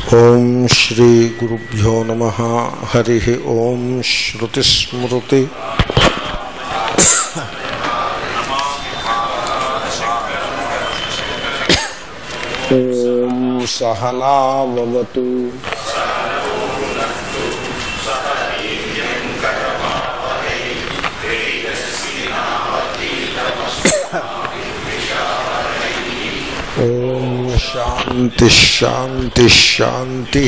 ఓం శ్రీ గురుభ్యో నమ హరి ఓం శ్రుతిస్మృతి ఓం సహనావతు ఓం శాంతి శాంతి శాంతి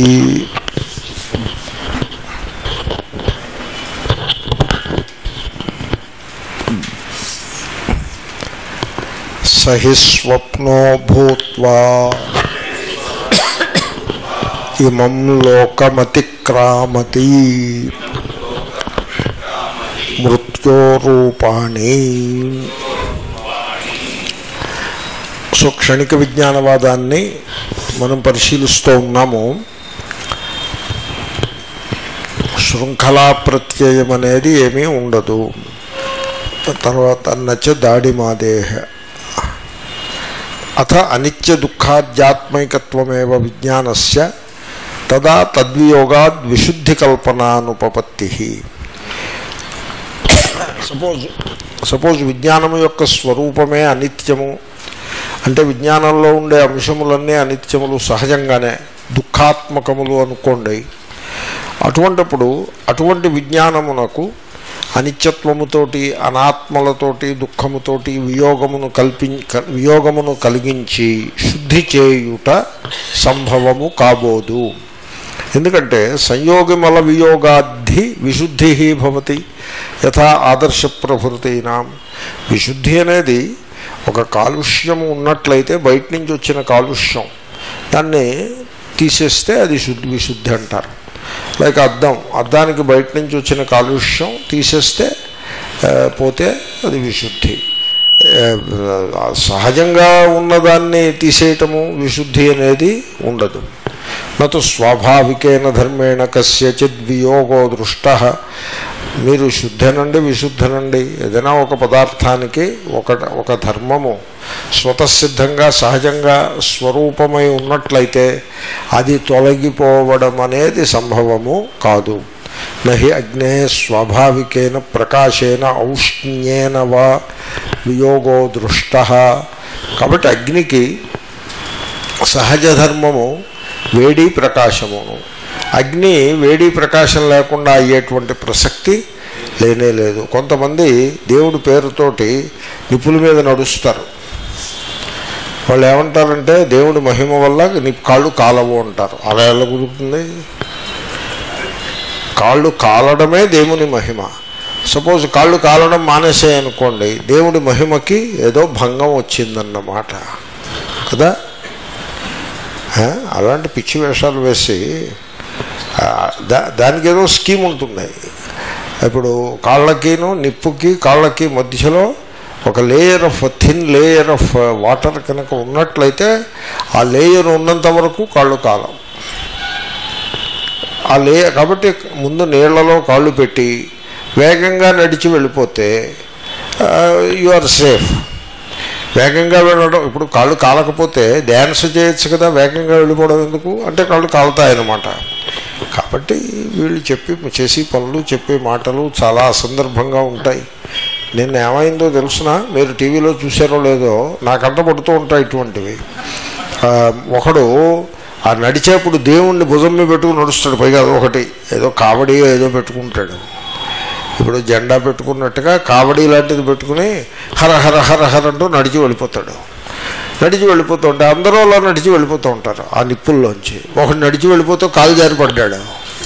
సహి స్వప్నో భూత్వా ఇమం లోకమతిక్రామతి మృత్యోరూపాణి సో క్షణిక విజ్ఞానవాదాన్ని మనం పరిశీలిస్తూ ఉన్నాము శృంఖలా ప్రత్యయం అనేది ఏమీ ఉండదు తర్వాత నచ్చ దాడిమాదేహ అథ అనిత్య దుఃఖాధ్యాత్మైకత్వమేవ విజ్ఞానస్య తదా తద్వియోగాద్ విశుద్ధి కల్పనానుపపత్తి సపోజ్ సపోజ్ విజ్ఞానం యొక్క స్వరూపమే అనిత్యము అంటే విజ్ఞానంలో ఉండే అంశములన్నీ అనిత్యములు సహజంగానే దుఃఖాత్మకములు అనుకోండి అటువంటిప్పుడు అటువంటి విజ్ఞానమునకు అనిత్యత్వముతోటి అనాత్మలతోటి దుఃఖముతోటి వియోగమును కల్పి వియోగమును కలిగించి శుద్ధి చేయుట సంభవము కాబోదు ఎందుకంటే సంయోగమల వియోగాద్ధి విశుద్ధి భవతి యథా ఆదర్శ ప్రభృతీనాం విశుద్ధి అనేది ఒక కాలుష్యము ఉన్నట్లయితే బయట నుంచి వచ్చిన కాలుష్యం దాన్ని తీసేస్తే అది శుద్ధి విశుద్ధి అంటారు లైక్ అద్దం అద్దానికి బయట నుంచి వచ్చిన కాలుష్యం తీసేస్తే పోతే అది విశుద్ధి సహజంగా ఉన్నదాన్ని తీసేయటము విశుద్ధి అనేది ఉండదు నటు స్వాభావికేన ధర్మేణ కస్యచిద్ వియోగో దృష్ట మీరు శుద్ధనండి విశుద్ధనండి ఏదైనా ఒక పదార్థానికి ఒక ఒక ధర్మము స్వతసిద్ధంగా సహజంగా స్వరూపమై ఉన్నట్లయితే అది తొలగిపోవడం అనేది సంభవము కాదు నహి అగ్నే స్వాభావికేన ప్రకాశేన ఔష్ణ్యేన వా వియోగో దృష్ట కాబట్టి అగ్నికి సహజ ధర్మము వేడి ప్రకాశమును అగ్ని వేడి ప్రకాశం లేకుండా అయ్యేటువంటి ప్రసక్తి లేనే లేదు కొంతమంది దేవుడి పేరుతోటి నిప్పుల మీద నడుస్తారు వాళ్ళు ఏమంటారంటే దేవుడి మహిమ వల్ల నీ కాళ్ళు కాలవు అంటారు అలా ఎలా కుదురుతుంది కాళ్ళు కాలడమే దేవుని మహిమ సపోజ్ కాళ్ళు కాలడం మానేసాయి అనుకోండి దేవుడి మహిమకి ఏదో భంగం వచ్చిందన్నమాట కదా అలాంటి పిచ్చి వేషాలు వేసి దా దానికి ఏదో స్కీమ్ ఉంటుంది ఇప్పుడు కాళ్ళకిను నిప్పుకి కాళ్ళకి మధ్యలో ఒక layer of thin layer of water కనుక ఉన్నట్లయితే ఆ లేయర్ ఉన్నంత వరకు కాళ్ళు కాలం ఆ లేయర్ కాబట్టి ముందు నీళ్లలో కాళ్ళు పెట్టి వేగంగా నడిచి వెళ్ళిపోతే యు ఆర్ సేఫ్ వేగంగా వెళ్ళడం ఇప్పుడు కాళ్ళు కాలకపోతే డ్యాన్స్ చేయొచ్చు కదా వేగంగా వెళ్ళిపోవడం ఎందుకు అంటే కాళ్ళు కాలుతాయన్నమాట కాబట్టి వీళ్ళు చెప్పి చేసి పనులు చెప్పే మాటలు చాలా అసందర్భంగా ఉంటాయి నిన్న ఏమైందో తెలుసిన మీరు టీవీలో చూసారో లేదో నాకంట పడుతూ ఉంటాయి ఇటువంటివి ఒకడు ఆ నడిచేప్పుడు దేవుణ్ణి భుజం మీద పెట్టుకుని నడుస్తాడు పైగా ఒకటి ఏదో కావడి ఏదో పెట్టుకుంటాడు ఇప్పుడు జెండా పెట్టుకున్నట్టుగా కావడి లాంటిది పెట్టుకుని హర హర హర హర అంటూ నడిచి వెళ్ళిపోతాడు నడిచి వెళ్ళిపోతూ ఉంటే అందరూ అలా నడిచి వెళ్ళిపోతూ ఉంటారు ఆ నిప్పుల్లోంచి ఒకటి నడిచి వెళ్ళిపోతూ కాలు జారి పడ్డాడు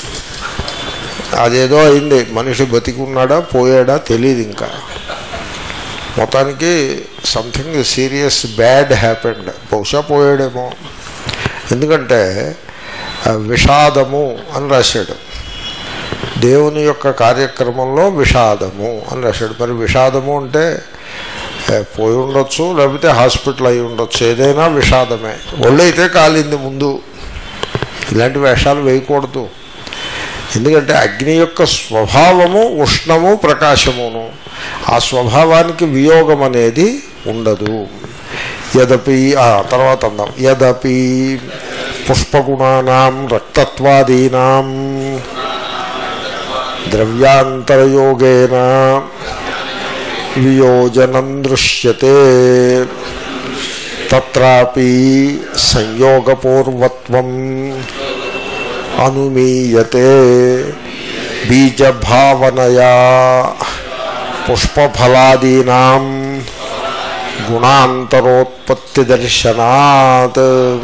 అదేదో అయింది మనిషి బతికున్నాడా పోయాడా తెలియదు ఇంకా మొత్తానికి సంథింగ్ సీరియస్ బ్యాడ్ హ్యాపెండ్ బహుశా పోయాడేమో ఎందుకంటే విషాదము అని రాశాడు దేవుని యొక్క కార్యక్రమంలో విషాదము అని రాశాడు మరి విషాదము అంటే పోయి ఉండొచ్చు లేకపోతే హాస్పిటల్ అయి ఉండొచ్చు ఏదైనా విషాదమే ఒళ్ళైతే కాలింది ముందు ఇలాంటి వేషాలు వేయకూడదు ఎందుకంటే అగ్ని యొక్క స్వభావము ఉష్ణము ప్రకాశమును ఆ స్వభావానికి వియోగం అనేది ఉండదు యదపి ఆ తర్వాత అందాం యదపి పుష్పగుణానాం రక్తత్వాదీనాం ద్రవ్యాంతరయోగేన వియోజనం దృశ్యతే తత్రాపి సంయోగపూర్వత్వం అనుమీయతే బీజభావనయా పుష్పఫలాదీనాం గుణాంతరోత్పత్తి దర్శనాత్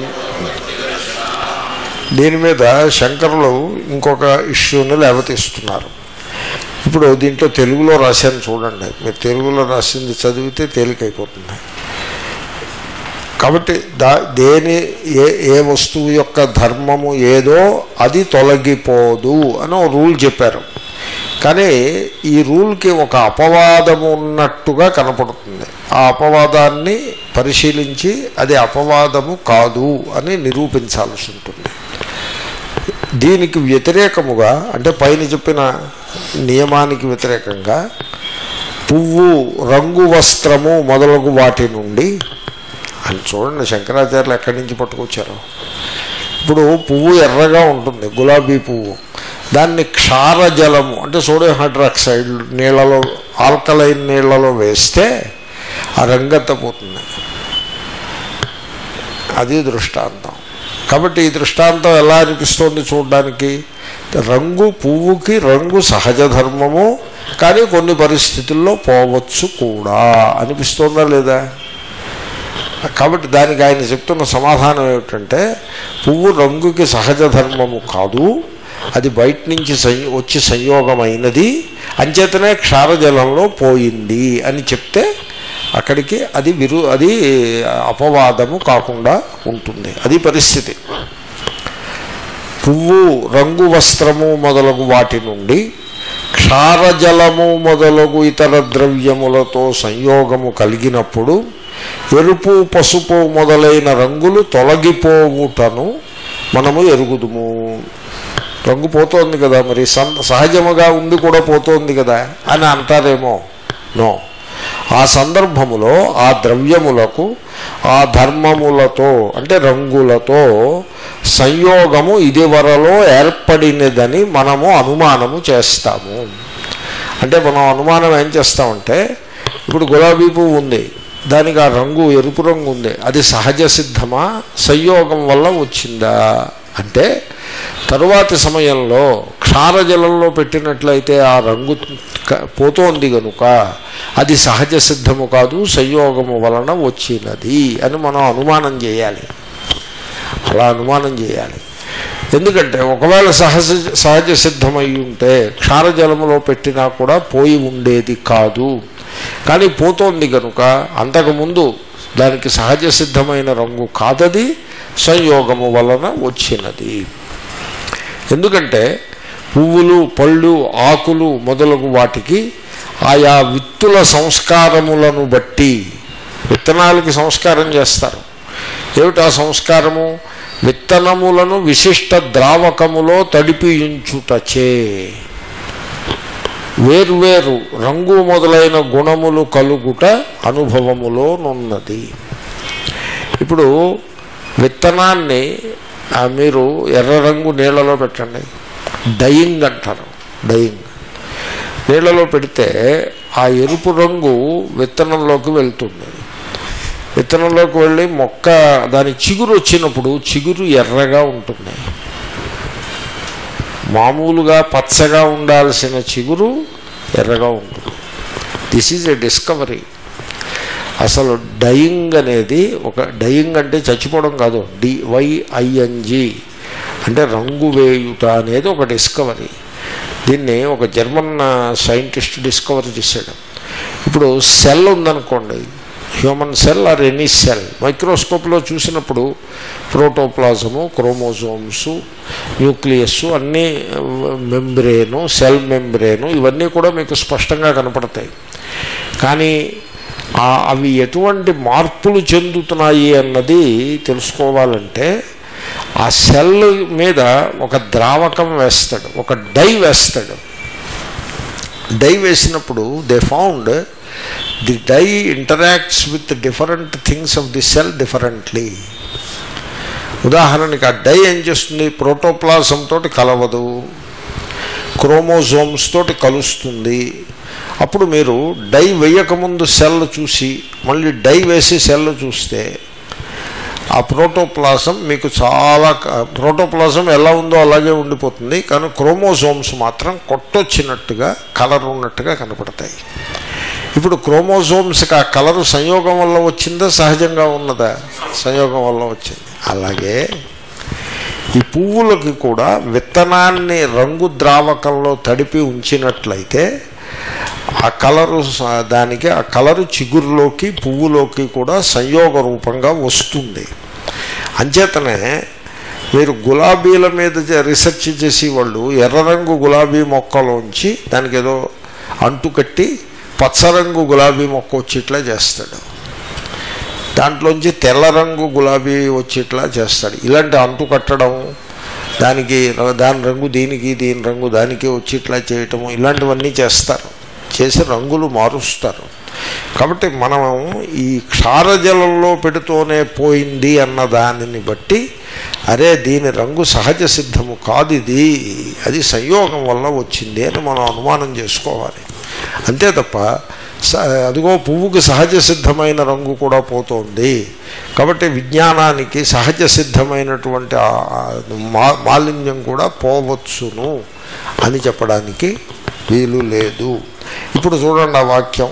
దీని మీద శంకరులు ఇంకొక ఇష్యూని లేవతీస్తున్నారు ఇప్పుడు దీంట్లో తెలుగులో రాశాను చూడండి మీరు తెలుగులో రాసింది చదివితే తేలికైపోతుంది కాబట్టి దా దేని ఏ ఏ వస్తువు యొక్క ధర్మము ఏదో అది తొలగిపోదు అని ఒక రూల్ చెప్పారు కానీ ఈ రూల్కి ఒక అపవాదము ఉన్నట్టుగా కనపడుతుంది ఆ అపవాదాన్ని పరిశీలించి అది అపవాదము కాదు అని నిరూపించాల్సి ఉంటుంది దీనికి వ్యతిరేకముగా అంటే పైన చెప్పిన నియమానికి వ్యతిరేకంగా పువ్వు రంగు వస్త్రము మొదలగు వాటి నుండి అని చూడండి శంకరాచార్యులు ఎక్కడి నుంచి పట్టుకొచ్చారు ఇప్పుడు పువ్వు ఎర్రగా ఉంటుంది గులాబీ పువ్వు దాన్ని క్షారజలము అంటే సోడియం హైడ్రాక్సైడ్ నీళ్ళలో ఆల్కలైన్ నీళ్ళలో వేస్తే ఆ రంగంత పోతుంది అది దృష్టాంతం కాబట్టి ఈ దృష్టాంతం ఎలా అనిపిస్తోంది చూడడానికి రంగు పువ్వుకి రంగు సహజ ధర్మము కానీ కొన్ని పరిస్థితుల్లో పోవచ్చు కూడా అనిపిస్తోందా లేదా కాబట్టి దానికి ఆయన చెప్తున్న సమాధానం ఏమిటంటే పువ్వు రంగుకి సహజ ధర్మము కాదు అది బయట నుంచి సంయో వచ్చి సంయోగమైనది అంచేతనే క్షారజలంలో పోయింది అని చెప్తే అక్కడికి అది విరు అది అపవాదము కాకుండా ఉంటుంది అది పరిస్థితి పువ్వు రంగు వస్త్రము మొదలగు వాటి నుండి క్షారజలము మొదలగు ఇతర ద్రవ్యములతో సంయోగము కలిగినప్పుడు ఎరుపు పసుపు మొదలైన రంగులు తొలగిపోవుటను మనము ఎరుగుదుము రంగు పోతోంది కదా మరి సన్ సహజముగా ఉండి కూడా పోతోంది కదా అని అంటారేమో నో ఆ సందర్భములో ఆ ద్రవ్యములకు ఆ ధర్మములతో అంటే రంగులతో సంయోగము ఇదివరలో ఏర్పడినదని మనము అనుమానము చేస్తాము అంటే మనం అనుమానం ఏం చేస్తామంటే ఇప్పుడు గులాబీ పువ్వు ఉంది దానికి ఆ రంగు ఎరుపు రంగు ఉంది అది సహజ సిద్ధమా సంయోగం వల్ల వచ్చిందా అంటే తరువాతి సమయంలో క్షారజలంలో పెట్టినట్లయితే ఆ రంగు క- పోతోంది గనుక అది సహజ సిద్ధము కాదు సంయోగము వలన వచ్చినది అని మనం అనుమానం చేయాలి అలా అనుమానం చేయాలి ఎందుకంటే ఒకవేళ సహజ సహజ సిద్ధమై ఉంటే క్షారజలములో పెట్టినా కూడా పోయి ఉండేది కాదు కానీ పోతోంది కనుక అంతకుముందు దానికి సహజ సిద్ధమైన రంగు కాదది సంయోగము వలన వచ్చినది ఎందుకంటే పువ్వులు పళ్ళు ఆకులు మొదలగు వాటికి ఆయా విత్తుల సంస్కారములను బట్టి విత్తనాలకి సంస్కారం చేస్తారు ఏమిటా సంస్కారము విత్తనములను విశిష్ట ద్రావకములో తడిపియుంచుటచే వేర్వేరు రంగు మొదలైన గుణములు కలుగుట అనుభవములోనున్నది ఇప్పుడు విత్తనాన్ని ఆ, మీరు ఎర్ర రంగు నీళ్ళలో పెట్టండి డయింగ్ అంటారు డయింగ్ నీళ్ళలో పెడితే ఆ ఎరుపు రంగు విత్తనంలోకి వెళ్తుంది విత్తనంలోకి వెళ్ళి మొక్క దాని చిగురు వచ్చినప్పుడు చిగురు ఎర్రగా ఉంటుంది మామూలుగా పచ్చగా ఉండాల్సిన చిగురు ఎర్రగా ఉంటుంది దిస్ ఈజ్ ఎ డిస్కవరీ అసలు డయింగ్ అనేది ఒక డయింగ్ అంటే చచ్చిపోవడం కాదు డివైఐఎన్జి అంటే రంగు వేయుట అనేది ఒక డిస్కవరీ దీన్ని ఒక జర్మన్ సైంటిస్ట్ డిస్కవర్ చేశాడు ఇప్పుడు సెల్ ఉందనుకోండి human cell or any cell మైక్రోస్కోప్లో చూసినప్పుడు ప్రోటోప్లాజము క్రోమోజోమ్స్ న్యూక్లియస్ అన్నీ మెంబ్రేను సెల్ మెంబ్రేను ఇవన్నీ కూడా మీకు స్పష్టంగా కనపడతాయి కానీ ఆ- అవి ఎటువంటి మార్పులు చెందుతున్నాయి అన్నది తెలుసుకోవాలంటే ఆ సెల్ మీద ఒక ద్రావకం వేస్తాడు ఒక డై వేస్తాడు డై వేసినప్పుడు they found the dye interacts with different things of the cell differently ఉదాహరణకి ఆ డై ఏం చేస్తుంది ప్రోటోప్లాజం తోటి కలవదు క్రోమోజోమ్స్ తోటి కలుస్తుంది అప్పుడు మీరు డై వేయకముందు సెల్ చూసి మళ్ళీ డై వేసి సెల్ చూస్తే ఆ ప్రోటోప్లాజం మీకు చాలా ప్రోటోప్లాజం ఎలా ఉందో అలాగే ఉండిపోతుంది కానీ క్రోమోజోమ్స్ మాత్రం కొట్టొచ్చినట్టుగా కలర్ ఉన్నట్టుగా కనపడతాయి ఇప్పుడు క్రోమోజోమ్స్కి ఆ కలరు సంయోగం వల్ల వచ్చిందా సహజంగా ఉన్నదా సంయోగం వల్ల వచ్చింది అలాగే ఈ పువ్వులకి కూడా విత్తనాన్ని రంగు ద్రావకంలో తడిపి ఉంచినట్లయితే ఆ కలరు స- దానికి ఆ కలరు చిగురులోకి పువ్వులోకి కూడా సంయోగ రూపంగా వస్తుంది అంచేతనే మీరు గులాబీల మీద జ- రీసెర్చ్ చేసి వాళ్ళు ఎర్ర రంగు గులాబీ మొక్కలోంచి దానికి ఏదో అంటు కట్టి పచ్చరంగు గులాబీ మొక్క వచ్చేట్లా చేస్తాడు దాంట్లోంచి తెల్ల రంగు గులాబీ వచ్చేట్లా చేస్తాడు ఇలాంటి అంటు కట్టడం దానికి ర- దాని రంగు దీనికి దీని రంగు దానికి వచ్చేట్లా చేయటము ఇలాంటివన్నీ చేస్తారు చేసి రంగులు మారుస్తారు కాబట్టి మనం ఈ క్షారజలంలో పెడుతూనే పోయింది అన్న దానిని బట్టి అరే దీని రంగు సహజ సిద్ధము కాదు ఇది అది సంయోగం వల్ల వచ్చింది అని మనం అనుమానం చేసుకోవాలి అంతే తప్ప స- అదిగో పువ్వుకి సహజ సిద్ధమైన రంగు కూడా పోతోంది కాబట్టి విజ్ఞానానికి సహజ సిద్ధమైనటువంటి ఆ మా- మాలిన్యం కూడా పోవచ్చును అని చెప్పడానికి వీలు లేదు ఇప్పుడు చూడండి ఆ వాక్యం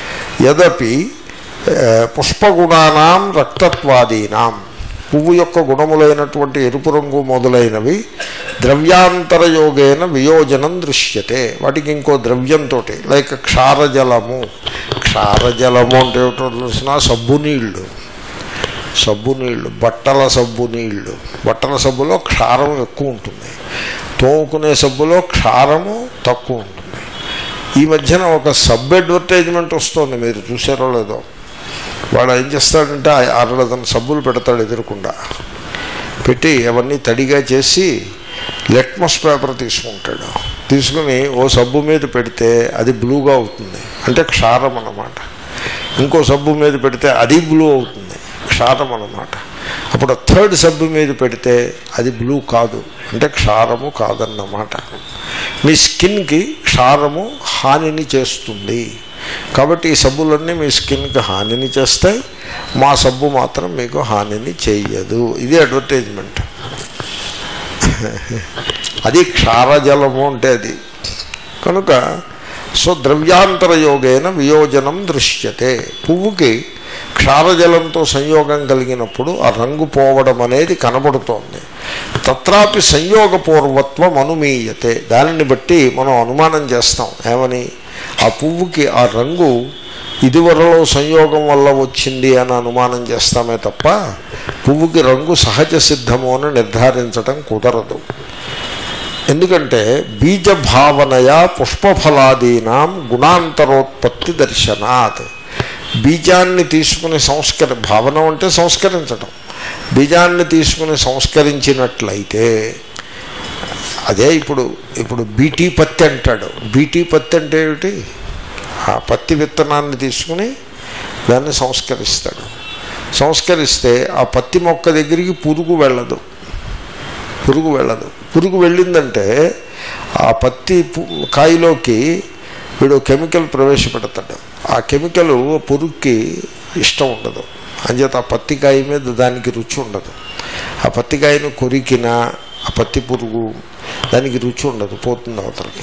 యదపి ఆ, పుష్పగుణానాం రక్తత్వాదీనాం పువ్వు యొక్క గుణములైనటువంటి ఎరుపు రంగు మొదలైనవి ద్రవ్యాంతర యోగేన వియోజనం దృశ్యతే వాటికి ఇంకో ద్రవ్యంతో లైక్ క్షారజలము క్షారజలము అంటే ఏమిటో తెలిసిన సబ్బు నీళ్ళు సబ్బు నీళ్ళు బట్టల సబ్బు నీళ్ళు బట్టల సబ్బులో క్షారం ఎక్కువ ఉంటుంది తోముకునే సబ్బులో క్షారము తక్కువ ఉంటుంది ఈ మధ్యన ఒక సబ్ అడ్వర్టైజ్మెంట్ వస్తుంది మీరు చూసారో లేదో వాడు ఏం చేస్తాడంటే అరడదన సబ్బులు పెడతాడు ఎదురకుండా పెట్టి అవన్నీ తడిగా చేసి లెట్మస్ పేపర్ తీసుకుంటాడు తీసుకుని ఓ సబ్బు మీద పెడితే అది బ్లూగా అవుతుంది అంటే క్షారం అన్నమాట ఇంకో సబ్బు మీద పెడితే అది బ్లూ అవుతుంది క్షారం అన్నమాట అప్పుడు థర్డ్ సబ్బు మీద పెడితే అది బ్లూ కాదు అంటే క్షారము కాదన్నమాట మీ స్కిన్కి క్షారము హానిని చేస్తుంది కాబట్టి ఈ సబ్బులన్నీ మీ స్కిన్కి హానిని చేస్తాయి మా సబ్బు మాత్రం మీకు హానిని చెయ్యదు ఇది అడ్వర్టైజ్మెంట్ అది క్షారజలము అంటే అది కనుక సో ద్రవ్యాంతర యోగేన వియోజనం దృశ్యతే పువ్వుకి క్షారజలంతో సంయోగం కలిగినప్పుడు ఆ రంగు పోవడం అనేది కనబడుతోంది తత్రాపి సంయోగపూర్వత్వం అనుమీయతే దానిని బట్టి మనం అనుమానం చేస్తాం ఏమని ఆ పువ్వుకి ఆ రంగు ఇదివరలో సంయోగం వల్ల వచ్చింది అని అనుమానం చేస్తామే తప్ప పువ్వుకి రంగు సహజ సిద్ధము అని నిర్ధారించటం కుదరదు ఎందుకంటే బీజ భావనయా పుష్పఫలాదీనాం గుణాంతరోత్పత్తి దర్శనాత్ బీజాన్ని తీసుకుని సంస్కరి భావన అంటే సంస్కరించటం బీజాన్ని తీసుకుని సంస్కరించినట్లయితే అదే ఇప్పుడు ఇప్పుడు బీటీ పత్తి అంటాడు బీటీ పత్తి అంటే ఏమిటి ఆ పత్తి విత్తనాన్ని తీసుకుని దాన్ని సంస్కరిస్తాడు సంస్కరిస్తే ఆ పత్తి మొక్క దగ్గరికి పురుగు వెళ్ళదు పురుగు వెళ్ళదు పురుగు వెళ్ళిందంటే ఆ పత్తి పు- కాయలోకి వీడు కెమికల్ ప్రవేశపెడతాడు ఆ కెమికల్ పురుగుకి ఇష్టం ఉండదు అంచేత ఆ పత్తి కాయ మీద దానికి రుచి ఉండదు ఆ పత్తి కాయను కొరికినా ఆ పత్తి పురుగు దానికి రుచి ఉండదు పోతుంది అవతలకి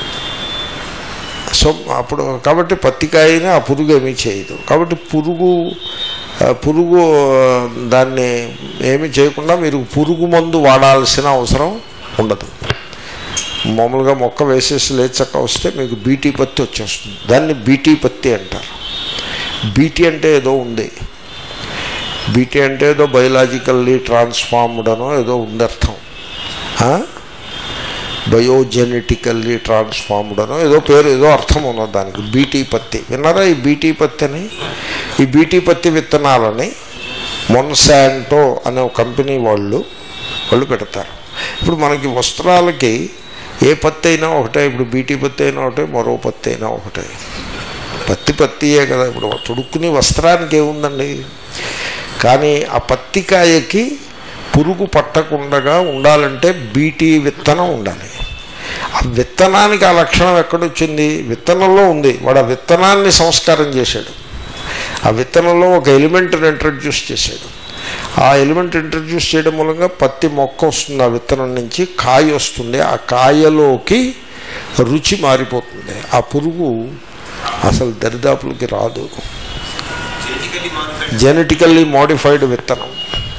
సో అప్పుడు కాబట్టి పత్తికాయని ఆ పురుగు ఏమీ చేయదు కాబట్టి పురుగు ఆ, పురుగు ఆ, దాన్ని ఏమీ చేయకుండా మీరు పురుగు మందు వాడాల్సిన అవసరం ఉండదు మామూలుగా మొక్క వేసేసి లేచక్క వస్తే మీకు బీటీ పత్తి వచ్చేస్తుంది దాన్ని బీటీ పత్తి అంటారు బీటీ అంటే ఏదో ఉంది బీటీ అంటే ఏదో బయలాజికల్లీ ట్రాన్స్ఫార్మ్డ్ అనో ఏదో ఉంది అర్థం ఆ? బయోజెనెటికల్లీ ట్రాన్స్ఫార్మ్డ్ అనో ఏదో పేరు ఏదో అర్థం ఉన్నది దానికి బీటీ పత్తి విన్నారా ఈ బీటీ పత్తి అని ఈ బీటీ పత్తి విత్తనాలని మొన్సాంటో అనే ఒక కంపెనీ వాళ్ళు వాళ్ళు పెడతారు ఇప్పుడు మనకి వస్త్రాలకి ఏ పత్తి అయినా ఒకటే ఇప్పుడు బీటీ పత్తి అయినా ఒకటే మరో పత్తి అయినా ఒకటే పత్తి పత్తియే కదా ఇప్పుడు తొడుక్కుని వస్త్రానికి ఏముందండి కానీ ఆ పత్తికాయకి పురుగు పట్టకుండగా ఉండాలంటే బీటీ విత్తనం ఉండాలి ఆ విత్తనానికి ఆ లక్షణం ఎక్కడొచ్చింది విత్తనంలో ఉంది వాడు ఆ విత్తనాన్ని సంస్కారం చేశాడు ఆ విత్తనంలో ఒక ఎలిమెంట్ని ఇంట్రడ్యూస్ చేశాడు ఆ ఎలిమెంట్ ఇంట్రడ్యూస్ చేయడం మూలంగా పత్తి మొక్క వస్తుంది ఆ విత్తనం నుంచి కాయ వస్తుంది ఆ కాయలోకి రుచి మారిపోతుంది ఆ పురుగు అసలు దరిదాపులకి రాదు జెనెటికల్లీ మాడిఫైడ్ జెనెటికల్లీ మోడిఫైడ్ విత్తనం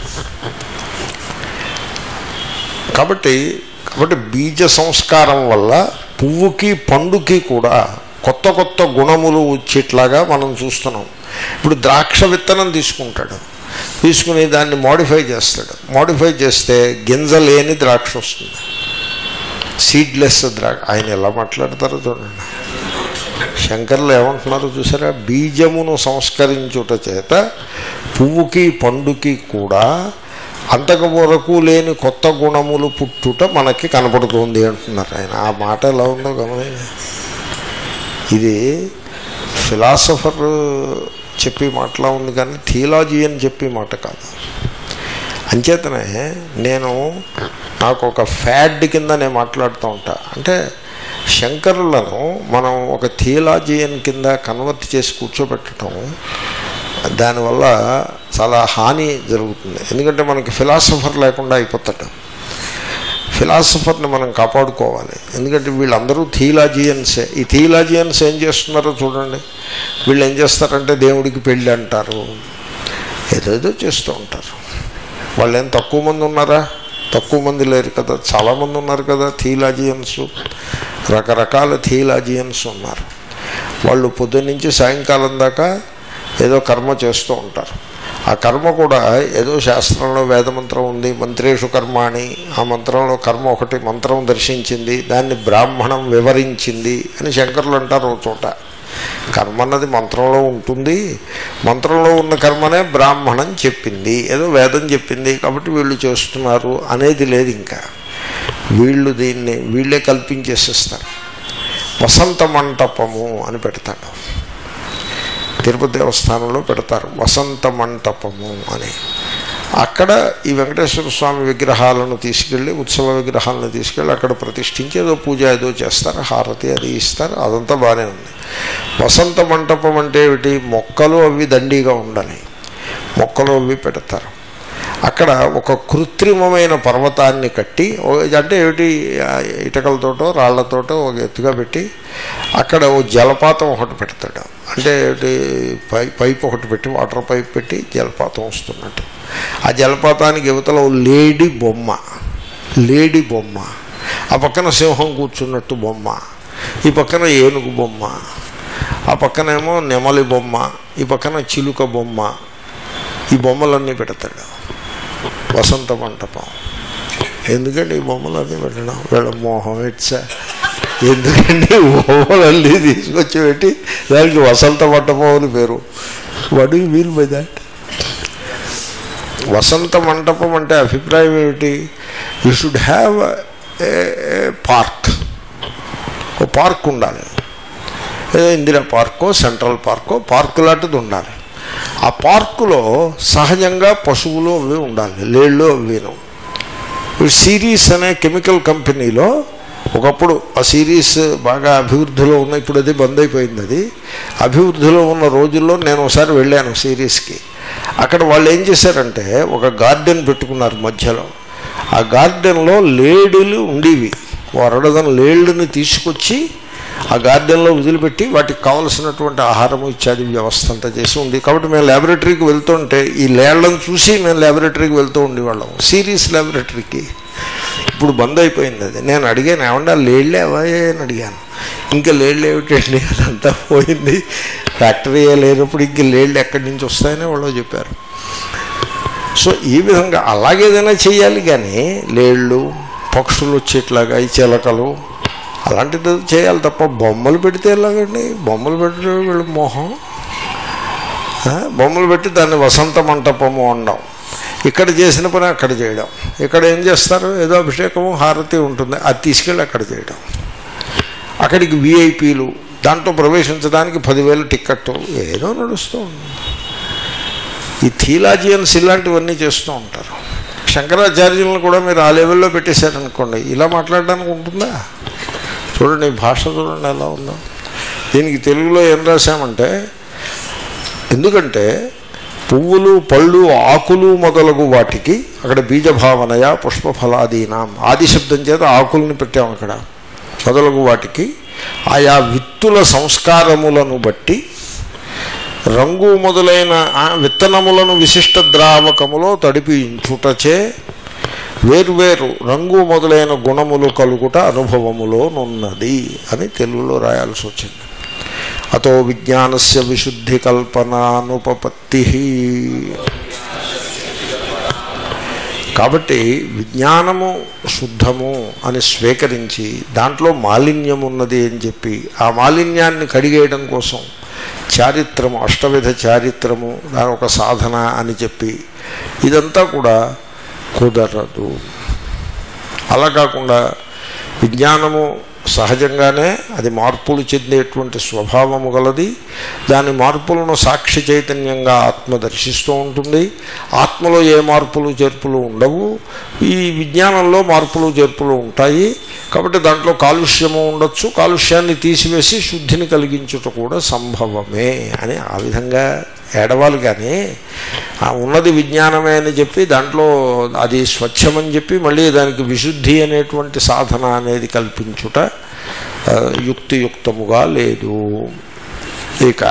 కాబట్టి కాబట్టి బీజ సంస్కారం వల్ల పువ్వుకి పండుకి కూడా కొత్త కొత్త గుణములు వచ్చేట్లాగా మనం చూస్తున్నాం ఇప్పుడు ద్రాక్ష విత్తనం తీసుకుంటాడు తీసుకుని దాన్ని మోడిఫై చేస్తాడు మోడిఫై చేస్తే గింజ లేని ద్రాక్ష వస్తుంది సీడ్లెస్ ద్రాక్ష ఆయన ఎలా మాట్లాడతారో చూడండి శంకర్లు ఏమంటున్నారో చూసారా బీజమును సంస్కరించుట చేత పువ్వుకి పండుకి కూడా అంతకు వరకు లేని కొత్త గుణములు పుట్టుట మనకి కనపడుతుంది అంటున్నారు ఆయన ఆ మాట ఎలా ఉందో గమనించండి ఇది ఫిలాసఫర్ చెప్పి మాటలా ఉంది కానీ థియలాజీ అని చెప్పి మాట కాదు అంచేతనే నేను నాకు ఒక ఫ్యాడ్ కింద నేను మాట్లాడుతూ ఉంటా అంటే శంకరులను మనం ఒక థియలాజియన్ కింద కన్వర్ట్ చేసి కూర్చోబెట్టడం దానివల్ల చాలా హాని జరుగుతుంది ఎందుకంటే మనకి ఫిలాసఫర్ లేకుండా అయిపోతాడు ఫిలాసఫర్ని మనం కాపాడుకోవాలి ఎందుకంటే వీళ్ళందరూ థియలాజియన్సే ఈ థియలాజియన్స్ ఏం చేస్తున్నారో చూడండి వీళ్ళు ఏం చేస్తారంటే దేవుడికి పెళ్ళి అంటారు ఏదేదో చేస్తూ ఉంటారు వాళ్ళు ఏం తక్కువ మంది ఉన్నారా తక్కువ మంది లేరు కదా చాలామంది ఉన్నారు కదా థియలాజియన్స్ రకరకాల థియలాజియన్స్ ఉన్నారు వాళ్ళు పొద్దున్నుంచి సాయంకాలం దాకా ఏదో కర్మ చేస్తూ ఉంటారు ఆ కర్మ కూడా ఏదో శాస్త్రంలో వేదమంత్రం ఉంది మంత్రేషు కర్మ అని ఆ మంత్రంలో కర్మ ఒకటి మంత్రం దర్శించింది దాన్ని బ్రాహ్మణం వివరించింది అని శంకరులు అంటారు ఒక చోట కర్మ అన్నది మంత్రంలో ఉంటుంది మంత్రంలో ఉన్న కర్మనే బ్రాహ్మణం చెప్పింది ఏదో వేదం చెప్పింది కాబట్టి వీళ్ళు చేస్తున్నారు అనేది లేదు ఇంకా వీళ్ళు దీన్ని వీళ్ళే కల్పించేసేస్తారు వసంత మంటపము అని పెడతాడు తిరుపతి దేవస్థానంలో పెడతారు వసంత మంటపము అని అక్కడ ఈ వెంకటేశ్వర స్వామి విగ్రహాలను తీసుకెళ్ళి ఉత్సవ విగ్రహాలను తీసుకెళ్ళి అక్కడ ప్రతిష్ఠించి ఏదో పూజ ఏదో చేస్తారు హారతి అది ఇస్తారు అదంతా బాగానే ఉంది వసంత మంటపం అంటే ఏమిటి మొక్కలు అవి దండిగా ఉండాలి మొక్కలు అవి పెడతారు అక్కడ ఒక కృత్రిమమైన పర్వతాన్ని కట్టి ఓ- అంటే ఏమిటి ఆ ఇటుకలతోటో రాళ్లతోటో ఒక ఎత్తుగా పెట్టి అక్కడ ఓ జలపాతం ఒకటి పెడతాడు అంటే ఏమిటి పై పైప్ ఒకటి పెట్టి వాటర్ పైప్ పెట్టి జలపాతం వస్తున్నట్టు ఆ జలపాతానికి యువతల ఓ లేడీ బొమ్మ లేడీ బొమ్మ ఆ పక్కన సింహం కూర్చున్నట్టు బొమ్మ ఈ పక్కన ఏనుగు బొమ్మ ఆ పక్కనేమో నెమలి బొమ్మ ఈ పక్కన చిలుక బొమ్మ ఈ బొమ్మలన్నీ పెడతాడు వసంత మంటపం ఎందుకండి ఈ బొమ్మలన్నీ పెట్టడం వీళ్ళ మోహం ఇట్సా ఎందుకండి ఈ బొమ్మలన్నీ తీసుకొచ్చి పెట్టి దానికి వసంత మంటపం అని పేరు what you mean by that వసంత మంటపం అంటే అభిప్రాయం ఏమిటి you should have a park ఓ పార్క్ ఉండాలి ఏదో ఇందిరా పార్కో సెంట్రల్ పార్కో పార్కు లాంటిది ఉండాలి ఆ పార్కులో సహజంగా పశువులు అవి ఉండాలి లేళ్ళు అవిను ఇప్పుడు సిరీస్ అనే కెమికల్ కంపెనీలో ఒకప్పుడు ఆ సిరీస్ బాగా అభివృద్ధిలో ఉన్న ఇప్పుడు అది బంద్ అయిపోయింది అది అభివృద్ధిలో ఉన్న రోజుల్లో నేను ఒకసారి వెళ్ళాను సిరీస్కి అక్కడ వాళ్ళు ఏం చేశారంటే ఒక గార్డెన్ పెట్టుకున్నారు మధ్యలో ఆ గార్డెన్లో లేడీలు ఉండేవి ఓ అరడదన లేళ్ళని తీసుకొచ్చి ఆ గార్డెన్లో వదిలిపెట్టి వాటికి కావలసినటువంటి ఆహారం ఇత్యాది వ్యవస్థ అంతా చేసి ఉంది కాబట్టి మేము ల్యాబొరేటరీకి వెళ్తుంటే ఈ లేళ్లను చూసి మేము ల్యాబొరేటరీకి వెళ్తూ ఉండేవాళ్ళం సిరీస్ ల్యాబొరేటరీకి ఇప్పుడు బంద్ అయిపోయింది అది నేను అడిగాను ఏమన్నా లేళ్ళే అవే అని అడిగాను ఇంకా లేళ్ళు ఏమిటండి అదంతా పోయింది ఫ్యాక్టరీ లేనప్పుడు ఇంక లేళ్ళు ఎక్కడి నుంచి వస్తాయని వాళ్ళు చెప్పారు సో ఈ విధంగా అలాగేదైనా చేయాలి కానీ లేళ్ళు పక్షులు వచ్చేట్లాగా ఈ చిలకలు అలాంటిది చేయాలి తప్ప బొమ్మలు పెడితే ఎలాగండి బొమ్మలు పెట్టడం వీళ్ళ మోహం ఆ, బొమ్మలు పెట్టి దాన్ని వసంత మంటపము అనడం ఇక్కడ చేసిన పని అక్కడ చేయడం ఇక్కడ ఏం చేస్తారు ఏదో అభిషేకము హారతి ఉంటుంది అది తీసుకెళ్ళి అక్కడ చేయడం అక్కడికి విఐపీలు దాంట్లో ప్రవేశించడానికి పదివేల టిక్కెట్ ఏదో నడుస్తూ ఉంది ఈ థీలాజియన్స్ ఇలాంటివన్నీ చేస్తూ ఉంటారు శంకరాచార్యులను కూడా మీరు ఆ లెవెల్లో పెట్టేశారనుకోండి ఇలా మాట్లాడడానికి ఉంటుందా చూడండి ఈ భాష చూడండి ఎలా ఉందో దీనికి తెలుగులో ఏం రాశామంటే ఎందుకంటే పువ్వులు పళ్ళు ఆకులు మొదలగు వాటికి అక్కడ బీజభావనయ పుష్పఫలాదీనాం ఆది శబ్దం చేత ఆకుల్ని పెట్టాం అక్కడ మొదలగు వాటికి ఆయా విత్తుల సంస్కారములను బట్టి రంగు మొదలైన ఆ విత్తనములను విశిష్ట ద్రావకములో తడిపించుటచే వేర్వేరు రంగు మొదలైన గుణములు కలుగుట అనుభవములో నున్నది అని తెలుగులో రాయాల్సి వచ్చింది అతో విజ్ఞానస్య విశుద్ధి కల్పనానుపపత్తి కాబట్టి విజ్ఞానము శుద్ధము అని స్వీకరించి దాంట్లో మాలిన్యం ఉన్నది అని చెప్పి ఆ మాలిన్యాన్ని కడిగేయడం కోసం చారిత్రము అష్టవిధ చారిత్రము దాని ఒక సాధన అని చెప్పి ఇదంతా కూడా కుదరదు అలా కాకుండా విజ్ఞానము సహజంగానే అది మార్పులు చెందేటువంటి స్వభావము గలది దాని మార్పులను సాక్షి చైతన్యంగా ఆత్మ దర్శిస్తూ ఉంటుంది ఆత్మలో ఏ మార్పులు చేర్పులు ఉండవు ఈ విజ్ఞానంలో మార్పులు చేర్పులు ఉంటాయి కాబట్టి దాంట్లో కాలుష్యము ఉండొచ్చు కాలుష్యాన్ని తీసివేసి శుద్ధిని కలిగించుట కూడా సంభవమే అని ఆ విధంగా ఏడవాలి కానీ ఆ ఉన్నది విజ్ఞానమే అని చెప్పి దాంట్లో అది స్వచ్ఛమని చెప్పి మళ్ళీ దానికి విశుద్ధి అనేటువంటి సాధన అనేది కల్పించుట ఆ, యుక్తియుక్తముగా లేదు ఇక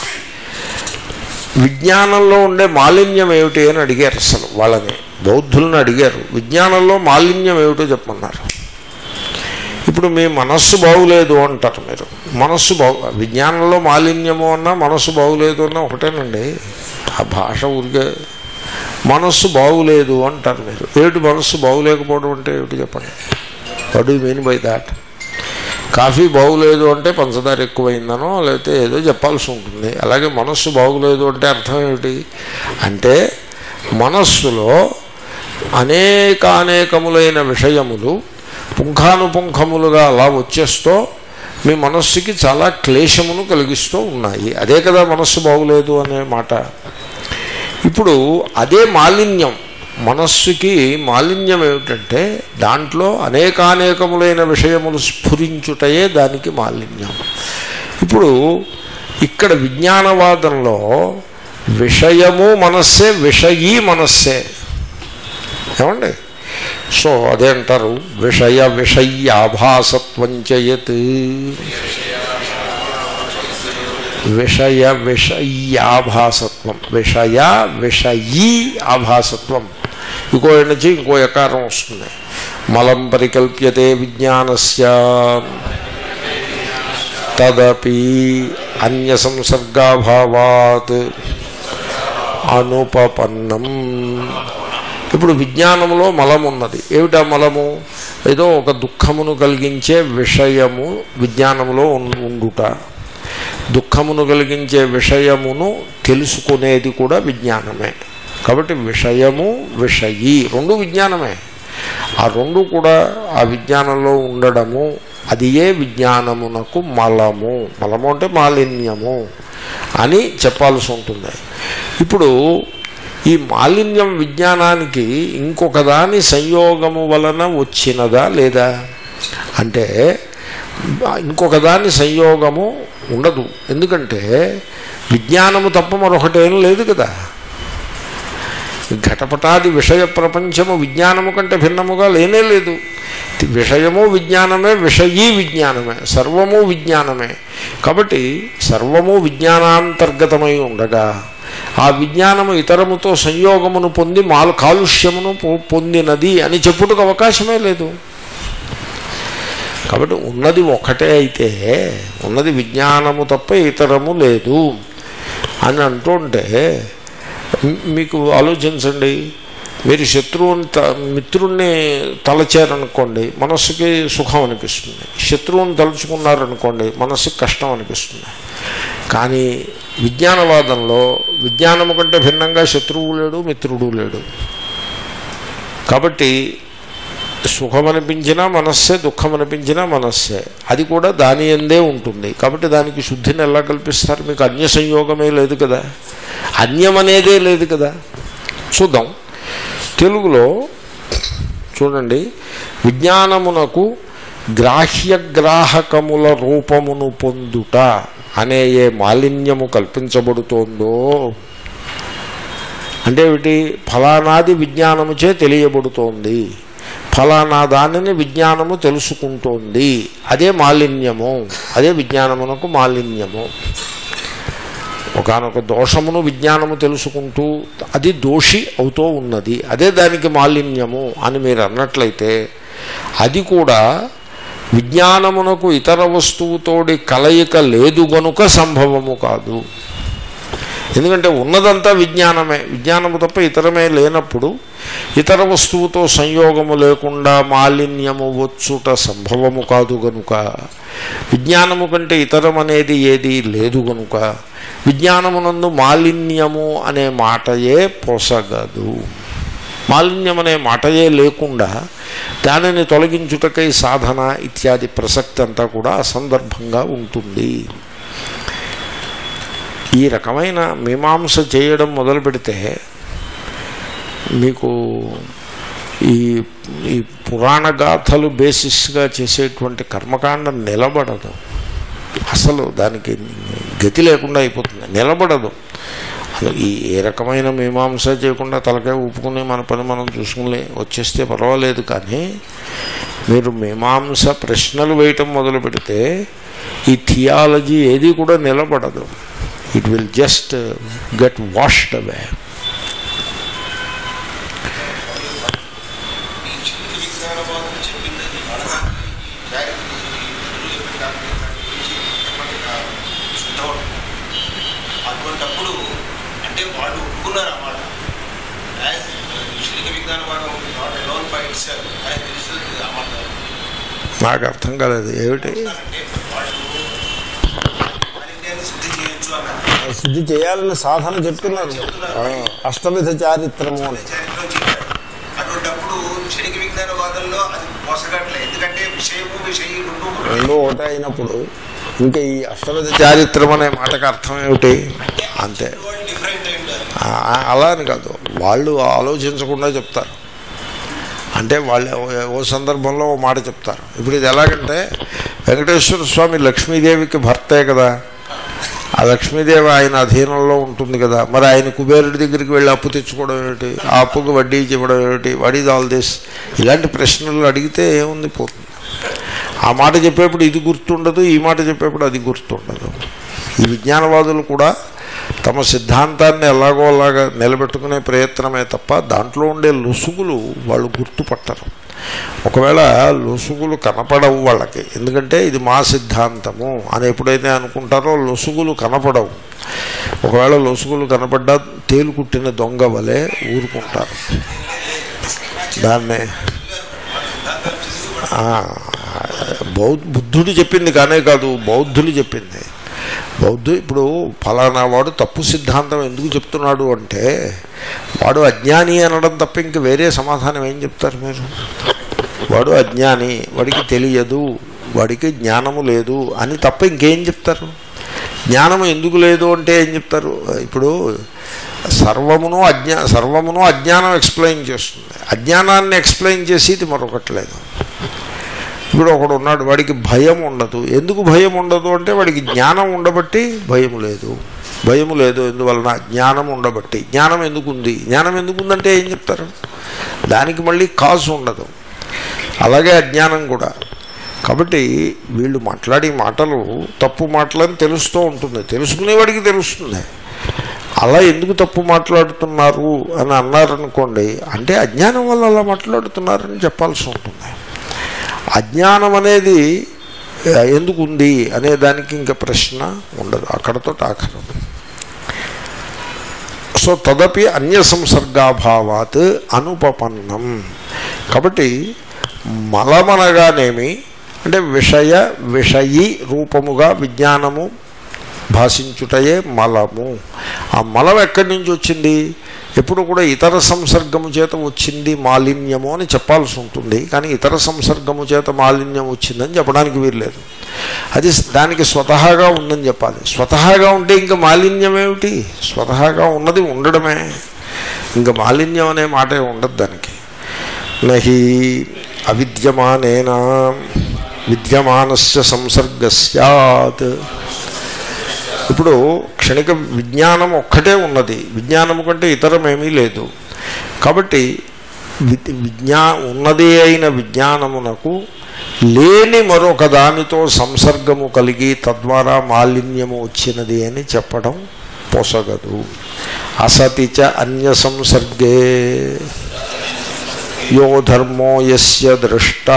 విజ్ఞానంలో ఉండే మాలిన్యం ఏమిటి అని అడిగారు అసలు వాళ్ళని బౌద్ధులను అడిగారు విజ్ఞానంలో మాలిన్యం ఏమిటో చెప్పమన్నారు ఇప్పుడు మీ మనస్సు బాగులేదు అంటారు మీరు మనస్సు బాగు విజ్ఞానంలో మాలిన్యము అన్నా మనస్సు బాగులేదు అన్నా ఒకటేనండి ఆ భాష ఊరికే మనస్సు బాగులేదు అంటారు మీరు ఏమిటి మనస్సు బాగులేకపోవడం అంటే ఏమిటి చెప్పండి what you mean by that coffee బాగులేదు అంటే పంచదార ఎక్కువైందనో లేకపోతే ఏదో చెప్పాల్సి ఉంటుంది అలాగే మనస్సు బాగులేదు అంటే అర్థం ఏమిటి అంటే మనస్సులో అనేకానేకములైన విషయములు పుంఖానుపుంఖములుగా అలా వచ్చేస్తూ మీ మనస్సుకి చాలా క్లేశమును కలిగిస్తూ ఉన్నాయి అదే కదా మనస్సు బాగులేదు అనే మాట ఇప్పుడు అదే మాలిన్యం మనస్సుకి మాలిన్యం ఏమిటంటే దాంట్లో అనేకానేకములైన విషయములు స్ఫురించుటయే దానికి మాలిన్యం ఇప్పుడు ఇక్కడ విజ్ఞానవాదంలో విషయము మనస్సే విషయీ మనస్సే ఏమండి సో అదే అంటారు విషయ విషయాభాసత్వం చేయత్ విషయ విషయాభాసత్వం విషయ విషయీ ఆభాసత్వం ఇంకో నుంచి ఇంకో ఎకారం వస్తుంది మలం పరికల్ప్యతే విజ్ఞానస్య తదపి అన్య సంసర్గాభావాత్ అనుపపన్నం ఇప్పుడు విజ్ఞానంలో మలం ఉన్నది ఏమిటా మలము ఏదో ఒక దుఃఖమును కలిగించే విషయము విజ్ఞానంలో ఉన్- ఉండుట దుఃఖమును కలిగించే విషయమును తెలుసుకునేది కూడా విజ్ఞానమే కాబట్టి విషయము విషయీ రెండు విజ్ఞానమే ఆ రెండు కూడా ఆ విజ్ఞానంలో ఉండడము అది ఏ విజ్ఞానమునకు మలము మలము అంటే మాలిన్యము అని చెప్పాల్సి ఉంటుంది ఇప్పుడు ఈ మాలిన్యం విజ్ఞానానికి ఇంకొక దాని సంయోగము వలన వచ్చినదా లేదా అంటే ఇంకొక దాని సంయోగము ఉండదు ఎందుకంటే విజ్ఞానము తప్ప మరొకటేం లేదు కదా ఘటపటాది విషయ ప్రపంచము విజ్ఞానము కంటే భిన్నముగా లేనే లేదు విషయము విజ్ఞానమే విషయీ విజ్ఞానమే సర్వము విజ్ఞానమే కాబట్టి సర్వము విజ్ఞానాంతర్గతమై ఉండగా ఆ విజ్ఞానము ఇతరముతో సంయోగమును పొంది మాలు కాలుష్యమును పొ- పొందినది అని చెప్పుటకు అవకాశమే లేదు కాబట్టి ఉన్నది ఒకటే అయితే ఉన్నది విజ్ఞానము తప్ప ఇతరము లేదు అని అంటుంటే మీ- మీకు ఆలోచించండి మీరు శత్రువుని త మిత్రుణ్ణి తలచారనుకోండి మనస్సుకి సుఖం అనిపిస్తుంది శత్రువుని తలుచుకున్నారనుకోండి మనస్సుకి కష్టం అనిపిస్తుంది కానీ విజ్ఞానవాదంలో విజ్ఞానము కంటే భిన్నంగా శత్రువు లేడు మిత్రుడు లేడు కాబట్టి సుఖం అనిపించినా మనస్సే దుఃఖం అనిపించినా మనస్సే అది కూడా దాని ఎందే ఉంటుంది కాబట్టి దానికి శుద్ధిని ఎలా కల్పిస్తారు మీకు అన్య సంయోగమే లేదు కదా అన్యం అనేదే లేదు కదా చూద్దాం తెలుగులో చూడండి విజ్ఞానమునకు గ్రాహ్యగ్రాహకముల రూపమును పొందుట అనే ఏ మాలిన్యము కల్పించబడుతోందో అంటే ఏమిటి ఫలానాది విజ్ఞానముచే తెలియబడుతోంది ఫలానా దానిని విజ్ఞానము తెలుసుకుంటోంది అదే మాలిన్యము అదే విజ్ఞానమునకు మాలిన్యము ఒకనొక దోషమును విజ్ఞానము తెలుసుకుంటూ అది దోషి అవుతూ ఉన్నది అదే దానికి మాలిన్యము అని మీరు అన్నట్లయితే అది కూడా విజ్ఞానమునకు ఇతర వస్తువుతోడి కలయిక లేదు గనుక సంభవము కాదు ఎందుకంటే ఉన్నదంతా విజ్ఞానమే విజ్ఞానము తప్ప ఇతరమే లేనప్పుడు ఇతర వస్తువుతో సంయోగము లేకుండా మాలిన్యము వచ్చుట సంభవము కాదు గనుక విజ్ఞానము కంటే ఇతరం అనేది ఏది లేదు గనుక విజ్ఞానమునందు మాలిన్యము అనే మాటయే పొసగదు మాలిన్యం అనే మాటయే లేకుండా దానిని తొలగించుటకై సాధన ఇత్యాది ప్రసక్తి అంతా కూడా అసందర్భంగా ఉంటుంది ఈ రకమైన మీమాంస చేయడం మొదలు పెడితే మీకు ఈ ఈ పురాణ గాథలు బేసిస్గా చేసేటువంటి కర్మకాండ నిలబడదు అసలు దానికి గతి లేకుండా అయిపోతుంది నిలబడదు అసలు ఈ ఏ రకమైన మీమాంస చేయకుండా తలకాయ ఊపుకుని మన పని మనం చూసుకుని వచ్చేస్తే పర్వాలేదు కానీ మీరు మీమాంస ప్రశ్నలు వేయటం మొదలు పెడితే ఈ థియాలజీ ఏది కూడా నిలబడదు it will just get washed away ఈ చిన్న విజ్ఞానవాదం చెప్పిందని అడగాలి ఈ డైరెక్ట్ ఈ గురువు చెప్పిన దాని గురించి నెమ్మదిగా శుద్ధం అటువంటప్పుడు అంటే వాళ్ళు ఒప్పుకున్నారు అన్నమాట యాజ్ శిలిక విజ్ఞానవాదం not alone by itself అని తెలుస్తుంది అన్నమాట నాకు అర్థం కాలేదు ఏమిటి అంటే వాళ్ళు మాలిన్యాన్ని శుద్ధి చేయొచ్చు అన్నారు శుద్ధి చేయాలని సాధన చెప్తున్నారు అష్టవిధ చారిత్రము అని చరిత్రలో చెప్పారు అటువంటప్పుడు క్షణిక విజ్ఞానవాదంలో అది మోసగట్లే ఎందుకంటే విషయము విషయం రెండు ఒకటే. రెండు ఒకటే అయినప్పుడు ఇంకా ఈ అష్టవిధ చారిత్రం అనే మాటకు అర్థం ఏమిటి అంతే వాళ్ళు డిఫరెంట్ అయి ఉండాలి ఆ- అలా అని కాదు వాళ్ళు ఆలోచించకుండా చెప్తారు అంటే వాళ్ళు ఓ- ఓ సందర్భంలో ఓ మాట చెప్తారు ఇప్పుడు ఇది ఎలాగంటే వెంకటేశ్వర స్వామి లక్ష్మీదేవికి భర్తే కదా ఆ లక్ష్మీదేవి ఆయన అధీనంలో ఉంటుంది కదా మరి ఆయన కుబేరుడి దగ్గరికి వెళ్ళి అప్పు తెచ్చుకోవడం ఏమిటి ఆ అప్పుకు వడ్డీ ఇవ్వడం ఏమిటి వడ్ ఈజ్ ఆల్ దిస్ ఇలాంటి ప్రశ్నలు అడిగితే ఏముంది పోతుంది ఆ మాట చెప్పేప్పుడు ఇది గుర్తుండదు ఈ మాట చెప్పేప్పుడు అది గుర్తుండదు ఈ విజ్ఞానవాదులు కూడా తమ సిద్ధాంతాన్ని ఎలాగో అలాగా నిలబెట్టుకునే ప్రయత్నమే తప్ప దాంట్లో ఉండే లొసుగులు వాళ్ళు గుర్తుపట్టరు ఒకవేళ లొసుగులు కనపడవు వాళ్ళకి ఎందుకంటే ఇది మా సిద్ధాంతము అని ఎప్పుడైతే అనుకుంటారో లొసుగులు కనపడవు ఒకవేళ లొసుగులు కనపడ్డా తేలు కుట్టిన దొంగ వలె ఊరుకుంటారు దాన్నే ఆ, బౌద్ధ బుద్ధుడు చెప్పింది కానే కాదు బౌద్ధులు చెప్పింది బౌద్ధు ఇప్పుడు ఫలానా వాడు తప్పు సిద్ధాంతం ఎందుకు చెప్తున్నాడు అంటే వాడు అజ్ఞాని అనడం తప్ప ఇంక వేరే సమాధానం ఏం చెప్తారు మీరు వాడు అజ్ఞాని వాడికి తెలియదు వాడికి జ్ఞానము లేదు అని తప్ప ఇంకేం చెప్తారు జ్ఞానం ఎందుకు లేదు అంటే ఏం చెప్తారు ఇప్పుడు సర్వమును అజ్ఞా సర్వమును అజ్ఞానం ఎక్స్ప్లెయిన్ చేస్తుంది అజ్ఞానాన్ని ఎక్స్ప్లెయిన్ చేసేది మరొకటి లేదు ఇప్పుడు ఒకడు ఉన్నాడు వాడికి భయం ఉండదు ఎందుకు భయం ఉండదు అంటే వాడికి జ్ఞానం ఉండబట్టి భయం లేదు భయం లేదు ఎందువలన జ్ఞానం ఉండబట్టి జ్ఞానం ఎందుకు ఉంది జ్ఞానం ఎందుకు ఉందంటే ఏం చెప్తారు దానికి మళ్ళీ కాజు ఉండదు అలాగే అజ్ఞానం కూడా కాబట్టి వీళ్ళు మాట్లాడే మాటలు తప్పు మాటలని తెలుస్తూ ఉంటుంది తెలుసుకునేవాడికి తెలుస్తుంది అలా ఎందుకు తప్పు మాట్లాడుతున్నారు అని అన్నారనుకోండి అంటే అజ్ఞానం వల్ల అలా మాట్లాడుతున్నారని చెప్పాల్సి ఉంటుంది అజ్ఞానం అనేది ఆ, ఎందుకు ఉంది అనే దానికి ఇంకా ప్రశ్న ఉండదు అక్కడతో ఆఖరం సో తదపి అన్య సంసర్గాభావాత్ అనుపపన్నం కాబట్టి మలమనగానేమి అంటే విషయ విషయి రూపముగా విజ్ఞానము భాషించుటయే మలము ఆ మలం ఎక్కడి నుంచి వచ్చింది ఎప్పుడు కూడా ఇతర సంసర్గము చేత వచ్చింది మాలిన్యము అని చెప్పాల్సి ఉంటుంది కానీ ఇతర సంసర్గము చేత మాలిన్యం వచ్చిందని చెప్పడానికి వీల్లేదు అది దానికి స్వతహాగా ఉందని చెప్పాలి స్వతహాగా ఉంటే ఇంకా మాలిన్యం ఏమిటి స్వతహాగా ఉన్నది ఉండడమే ఇంకా మాలిన్యం అనే మాటే ఉండదు దానికి నహి అవిద్యమానేన విద్యమానస్య సంసర్గ సత్ ఇప్పుడు క్షణిక విజ్ఞానం ఒక్కటే ఉన్నది విజ్ఞానము కంటే ఇతరమేమీ లేదు కాబట్టి వి- విజ్ఞా ఉన్నది అయిన విజ్ఞానమునకు లేని మరొక దానితో సంసర్గము కలిగి తద్వారా మాలిన్యము వచ్చినది అని చెప్పడం పొసగదు అసతి చ అన్య సంసర్గే యో ధర్మో యస్య దృష్ట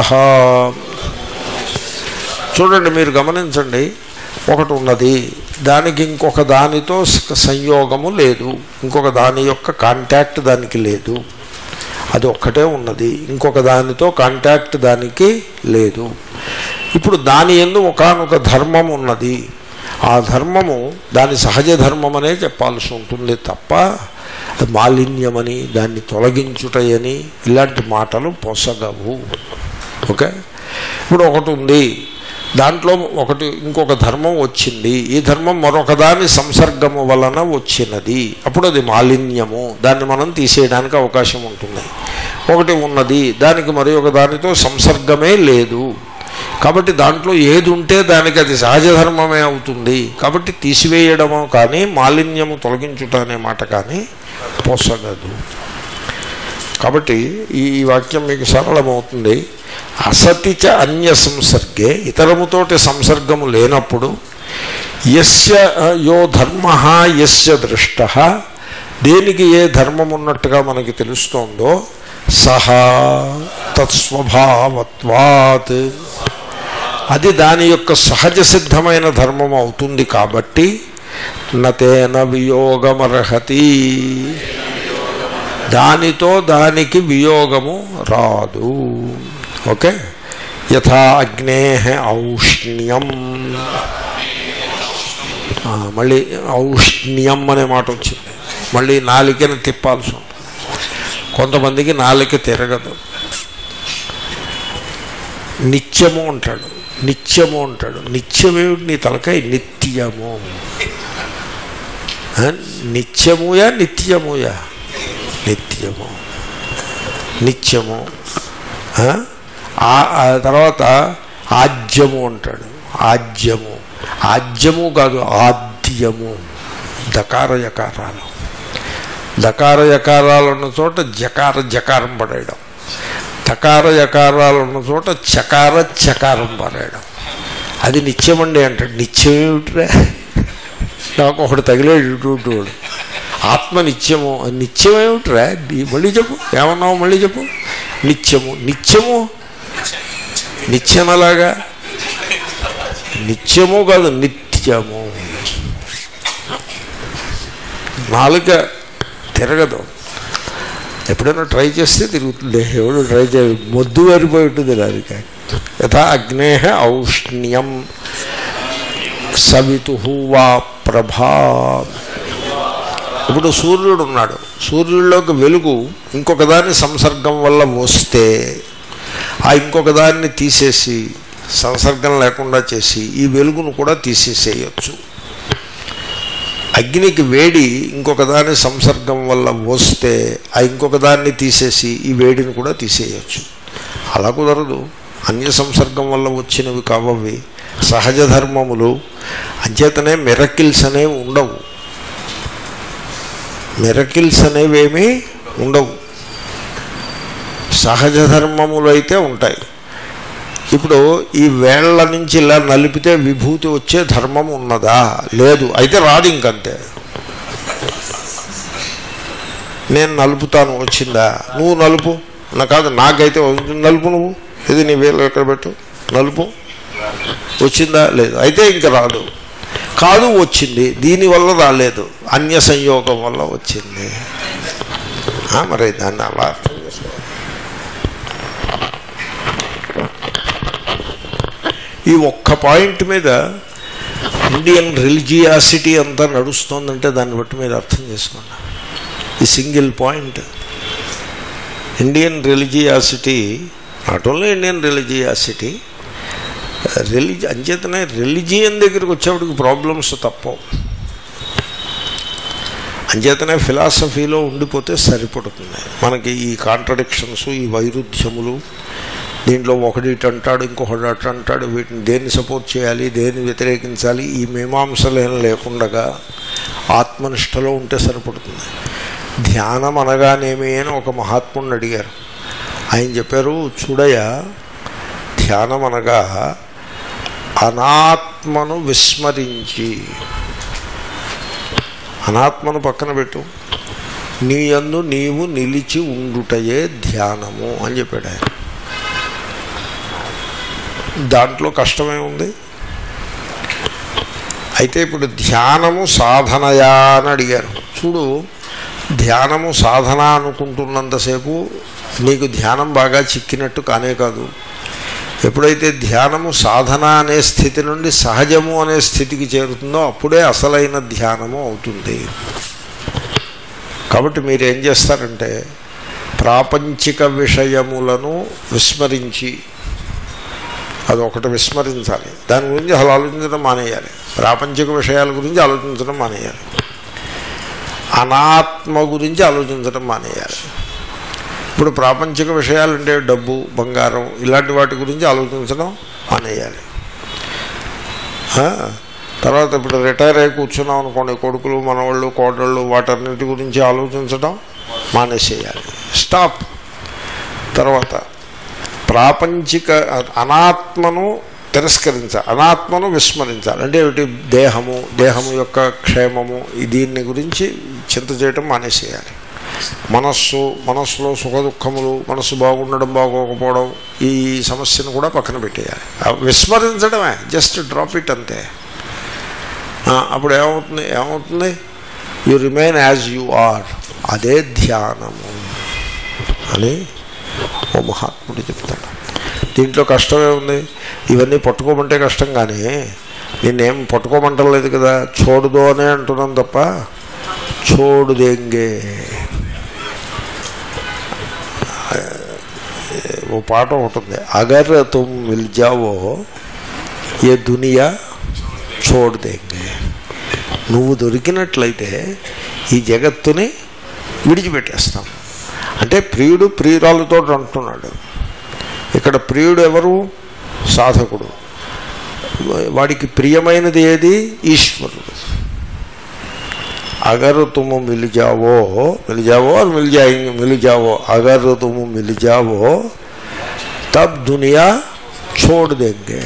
చూడండి మీరు గమనించండి ఒకటి ఉన్నది దానికి ఇంకొక దానితో స- సంయోగము లేదు ఇంకొక దాని యొక్క కాంటాక్ట్ దానికి లేదు అది ఒక్కటే ఉన్నది ఇంకొక దానితో కాంటాక్ట్ దానికి లేదు ఇప్పుడు దాని ఎందు ఒకానొక ధర్మం ఉన్నది ఆ ధర్మము దాని సహజ ధర్మమనే చెప్పాల్సి ఉంటుంది తప్ప అది మాలిన్యమని దాన్ని తొలగించుటయని ఇలాంటి మాటలు పొసగవు ఓకే ఇప్పుడు ఒకటి ఉంది దాంట్లో ఒకటి ఇంకొక ధర్మం వచ్చింది ఈ ధర్మం మరొక దాని సంసర్గము వలన వచ్చినది అప్పుడు అది మాలిన్యము దాన్ని మనం తీసేయడానికి అవకాశం ఉంటుంది ఒకటి ఉన్నది దానికి మరి ఒక దానితో సంసర్గమే లేదు కాబట్టి దాంట్లో ఏది ఉంటే దానికి అది సహజ ధర్మమే అవుతుంది కాబట్టి తీసివేయడము కానీ మాలిన్యము తొలగించుట అనే మాట కానీ పోసగదు కాబట్టి ఈ ఈ వాక్యం మీకు సరళమవుతుంది అసతి చ అన్య సంసర్గే ఇతరముతోటి సంసర్గము లేనప్పుడు యస్య యో ధర్మ యస్య దృష్ట దేనికి ఏ ధర్మం ఉన్నట్టుగా మనకి తెలుస్తోందో సహా తత్స్వభావత్వాత్ అది దాని యొక్క సహజ సిద్ధమైన ధర్మం అవుతుంది కాబట్టి నతేన వియోగమర్హతి దానితో దానికి వియోగము రాదు ఓకే యథా అగ్నే ఔష్ణ్యం ఆ, మళ్ళీ ఔష్ణ్యం అనే మాట వచ్చింది మళ్ళీ నాలికను తిప్పాల్సి ఉంటుంది కొంతమందికి నాలిక తిరగదు నిత్యము అంటాడు నిత్యము అంటాడు నిత్యమేమిటి నీ తలకాయ నిత్యము ఆ, నిత్యముయా నిత్యముయా నిత్యము నిత్యము ఆ? ఆ- ఆ తర్వాత ఆజ్యము అంటాడు ఆజ్యము ఆజ్యము కాదు ఆద్యము దకార యకారాలు దకార యకారాలు ఉన్న చోట జకార జకారం పడేయడం తకార యకారాలు ఉన్న చోట చకార చకారం పడేయడం అది నిత్యమండి అంటాడు నిత్యం ఏమిట్రా నాకు ఒకటి తగిలేడు ఇటు వాడు ఆత్మ నిత్యము నిత్యం ఏమిట్రా ఈ మళ్ళీ చెప్పు ఏమన్నావు మళ్ళీ చెప్పు నిత్యము నిత్యము నిత్యమలాగా నిత్యము కాదు నిత్యము నాలుక తిరగదు ఎప్పుడైనా ట్రై చేస్తే తిరుగుతుంది ఎవడు ట్రై చేయ మొద్దు వారిపోయి ఉంటుంది నాలుక యథా అగ్నే ఔష్ణ్యం సవితు వా ప్రభా ఇప్పుడు సూర్యుడు ఉన్నాడు సూర్యుడిలోకి వెలుగు ఇంకొక దాని సంసర్గం వల్ల వస్తే ఆ ఇంకొక దాన్ని తీసేసి సంసర్గం లేకుండా చేసి ఈ వెలుగును కూడా తీసేసేయచ్చు అగ్నికి వేడి ఇంకొక దాని సంసర్గం వల్ల వస్తే ఆ ఇంకొక దాన్ని తీసేసి ఈ వేడిని కూడా తీసేయచ్చు అలా కుదరదు అన్య సంసర్గం వల్ల వచ్చినవి కావవి సహజ ధర్మములు అంచేతనే మిరకిల్స్ అనేవి ఉండవు మిరకిల్స్ అనేవేమీ ఉండవు సహజ ధర్మములు అయితే ఉంటాయి ఇప్పుడు ఈ వేళ్ల నుంచి ఇలా నలిపితే విభూతి వచ్చే ధర్మం ఉన్నదా లేదు అయితే రాదు ఇంకంతే నేను నలుపుతాను వచ్చిందా నువ్వు నలుపు నా కాదు నాకైతే వచ్చింది. నలుపు నువ్వు ఇది నీ వేలు ఎక్కడ పెట్టు నలుపు వచ్చిందా లేదు అయితే ఇంక రాదు కాదు వచ్చింది దీనివల్ల రాలేదు అన్య సంయోగం వల్ల వచ్చింది ఆ, మరి దాన్ని అలా అర్థం చేసుకోవాలి ఈ ఒక్క పాయింట్ మీద ఇండియన్ రిలిజియాసిటీ అంతా నడుస్తోందంటే దాన్ని బట్టి మీరు అర్థం చేసుకోండి ఈ single point Indian religiosity not only Indian religiosity రిలిజి అంచేతనే రిలిజియన్ దగ్గరికి వచ్చేప్పటికి ప్రాబ్లమ్స్ తప్పవు అంచేతనే ఫిలాసఫీలో ఉండిపోతే సరిపడుతుంది మనకి ఈ కాంట్రడిక్షన్స్ ఈ వైరుధ్యములు దీంట్లో ఒకటి ఇటు అంటాడు ఇంకొకటి అటు అంటాడు వీటిని దేన్ని సపోర్ట్ చేయాలి దేన్ని వ్యతిరేకించాలి ఈ మీమాంసలేం లేకుండగా ఆత్మనిష్టలో ఉంటే సరిపడుతుంది ధ్యానం అనగానేమి అని ఒక మహాత్ముడిని అడిగారు ఆయన చెప్పారు చూడయ్య ధ్యానం అనగా అనాత్మను విస్మరించి అనాత్మను పక్కన పెట్టు నీ యందు నీవు నిలిచి ఉండుటయే ధ్యానము అని చెప్పాడు ఆయన దాంట్లో కష్టమే ఉంది అయితే ఇప్పుడు ధ్యానము సాధనయా అని అడిగారు చూడు ధ్యానము సాధన అనుకుంటున్నంతసేపు నీకు ధ్యానం బాగా చిక్కినట్టు కానే కాదు ఎప్పుడైతే ధ్యానము సాధన అనే స్థితి నుండి సహజము అనే స్థితికి చేరుతుందో అప్పుడే అసలైన ధ్యానము అవుతుంది కాబట్టి మీరు ఏం చేస్తారంటే ప్రాపంచిక విషయములను విస్మరించి అదొకటి విస్మరించాలి దాని గురించి అసలు ఆలోచించడం మానేయాలి ప్రాపంచిక విషయాల గురించి ఆలోచించడం మానేయాలి అనాత్మ గురించి ఆలోచించడం మానేయాలి ఇప్పుడు ప్రాపంచిక విషయాలంటే డబ్బు బంగారం ఇలాంటి వాటి గురించి ఆలోచించడం మానేయాలి ఆ, తర్వాత ఇప్పుడు రిటైర్ అయి కూర్చున్నాం అనుకోండి కొడుకులు మనవాళ్ళు కోడళ్ళు వాటన్నిటి గురించి ఆలోచించడం మానేసేయాలి స్టాప్ తర్వాత ప్రాపంచిక అనాత్మను తిరస్కరించాలి అనాత్మను విస్మరించాలి అంటే ఏమిటి దేహము దేహము యొక్క క్షేమము ఈ దీన్ని గురించి చింత చేయటం మానేసేయాలి మనస్సు మనస్సులో సుఖ దుఃఖములు మనస్సు బాగుండడం బాగోకపోవడం ఈ సమస్యను కూడా పక్కన పెట్టేయాలి ఆ విస్మరించడమే జస్ట్ డ్రాప్ ఇట్ అంతే ఆ, అప్పుడు ఏమవుతుంది ఏమవుతుంది you remain as you are అదే ధ్యానము అని ఓ మహాత్ముడు చెప్తాడు దీంట్లో కష్టమే ఉంది ఇవన్నీ పట్టుకోమంటే కష్టం కానీ నేనేం పట్టుకోమంటలేదు కదా చూడదు అనే అంటున్నాను తప్ప చూడుదేంగే ఓ పాట ఒకటి ఉంది అగర్ తుమ్ మిల్ జావో ఏ దునియా చోడు దేంగే నువ్వు దొరికినట్లయితే ఈ జగత్తుని విడిచిపెట్టేస్తాం అంటే ప్రియుడు ప్రియురాలతో అంటున్నాడు ఇక్కడ ప్రియుడు ఎవరు సాధకుడు వాడికి ప్రియమైనది ఏది ఈశ్వరుడు అగర్ తుము మిల్ జావో మిల్ జావో और मिल जाएंगे मिल जाओ अगर तुम मिल जाओ तब दुनिया छोड़ देंगे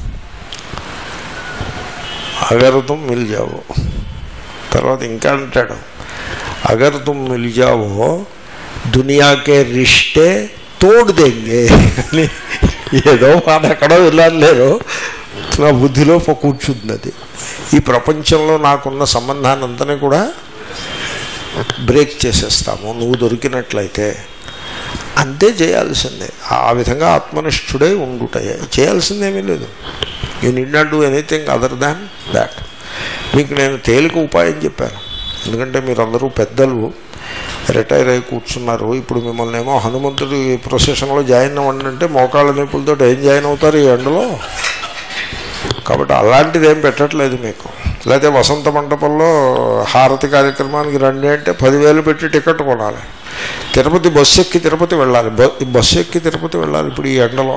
అగర్ తుమ్ మిల్ జావో తర్వాత ఇంకా అంటాడు అగర్ తుమ్ మిల్ జావో దునియాకే రిష్టే తోడు దెంగే అని ఏదో మాట ఎక్కడో వెళ్ళారు నా బుద్ధిలో ప- కూర్చుంది అది ఈ ప్రపంచంలో నాకున్న సంబంధాన్ని అంతనే కూడా బ్రేక్ చేసేస్తాము నువ్వు దొరికినట్లయితే అంతే చేయాల్సిందే ఆ విధంగా ఆత్మనిష్ఠుడై ఉండుటయే చేయాల్సిందేమీ లేదు you need not do anything other than that మీకు నేను తేలిక ఉపాయం చెప్పాను ఎందుకంటే మీరందరూ పెద్దలు రిటైర్ అయి కూర్చున్నారు ఇప్పుడు మిమ్మల్ని ఏమో హనుమంతుడి ప్రొసెషన్లో జాయిన్ అవ్వండి అంటే మోకాళ్ళ నొప్పులతో ఏం జాయిన్ అవుతారు ఈ ఎండలో కాబట్టి అలాంటిది ఏం పెట్టట్లేదు మీకు లేకపోతే వసంత మండపంలో హారతి కార్యక్రమానికి రండి అంటే పదివేలు పెట్టి టికెట్ కొనాలి తిరుపతి బస్సు ఎక్కి తిరుపతి వెళ్ళాలి బ- బస్సు ఎక్కి తిరుపతి వెళ్ళాలి ఇప్పుడు ఈ ఎండలో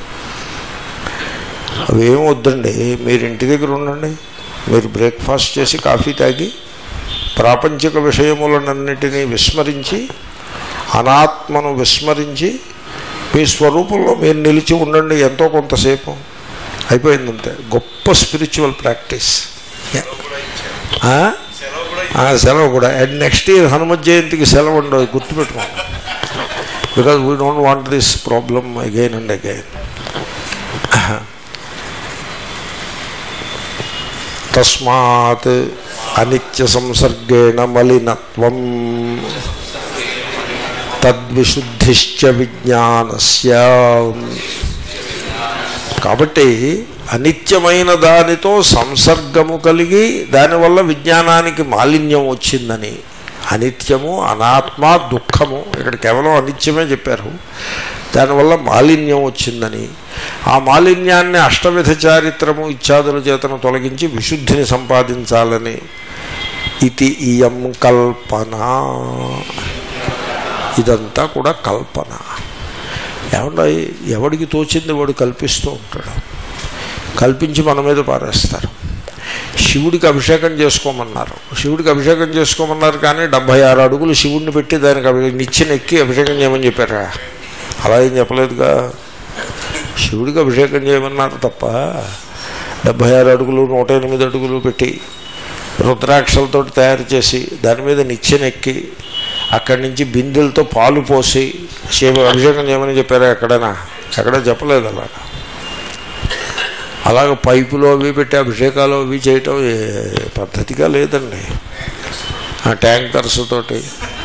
అవేం వద్దండి మీరు ఇంటి దగ్గర ఉండండి మీరు బ్రేక్ఫాస్ట్ చేసి కాఫీ తాగి ప్రాపంచిక విషయములనన్నిటినీ విస్మరించి అనాత్మను విస్మరించి మీ స్వరూపంలో మీరు నిలిచి ఉండండి ఎంతో కొంతసేపు అయిపోయిందంతే గొప్ప స్పిరిచువల్ ప్రాక్టీస్ ఆ? ఆ, సెలవు కూడా అండ్ నెక్స్ట్ ఇయర్ హనుమత్ జయంతికి సెలవు ఉండదు గుర్తుపెట్టుకోండి because we don't want this problem again and again తస్మాత్ అనిత్య సంసర్గేణ మలినత్వం తద్విశుద్ధిశ్చ విజ్ఞానస్య కాబట్టి అనిత్యమైన దానితో సంసర్గము కలిగి దానివల్ల విజ్ఞానానికి మాలిన్యం వచ్చిందని అనిత్యము అనాత్మ దుఃఖము ఇక్కడ కేవలం అనిత్యమే చెప్పారు దానివల్ల మాలిన్యం వచ్చిందని ఆ మాలిన్యాన్ని అష్టవిధ చారిత్రము ఇత్యాదుల చేతను తొలగించి విశుద్ధిని సంపాదించాలని ఇది ఇయం కల్పన ఇదంతా కూడా కల్పన ఏమన్నా ఎవడికి తోచింది వాడు కల్పిస్తూ ఉంటాడు కల్పించి మన మీద పారేస్తారు శివుడికి అభిషేకం చేసుకోమన్నారు శివుడికి అభిషేకం చేసుకోమన్నారు కానీ డెబ్భై ఆరు అడుగులు శివుడిని పెట్టి దానికి అభి- నిచ్చెన ఎక్కి అభిషేకం చేయమని చెప్పారా అలా ఏం చెప్పలేదుగా శివుడికి అభిషేకం చేయమన్నారు తప్ప డెబ్భై ఆరు అడుగులు నూట ఎనిమిది అడుగులు పెట్టి రుద్రాక్షలతో తయారు చేసి దాని మీద నిచ్చెన ఎక్కి అక్కడి నుంచి బిందెలతో పాలు పోసి శివ అభిషేకం చేయమని చెప్పారా ఎక్కడైనా ఎక్కడ చెప్పలేదు అలాగా అలాగ పైపులో అవి పెట్టి అభిషేకాలు అవి చేయటం ఏ పద్ధతిగా లేదండి ఆ ట్యాంకర్స్ తోటి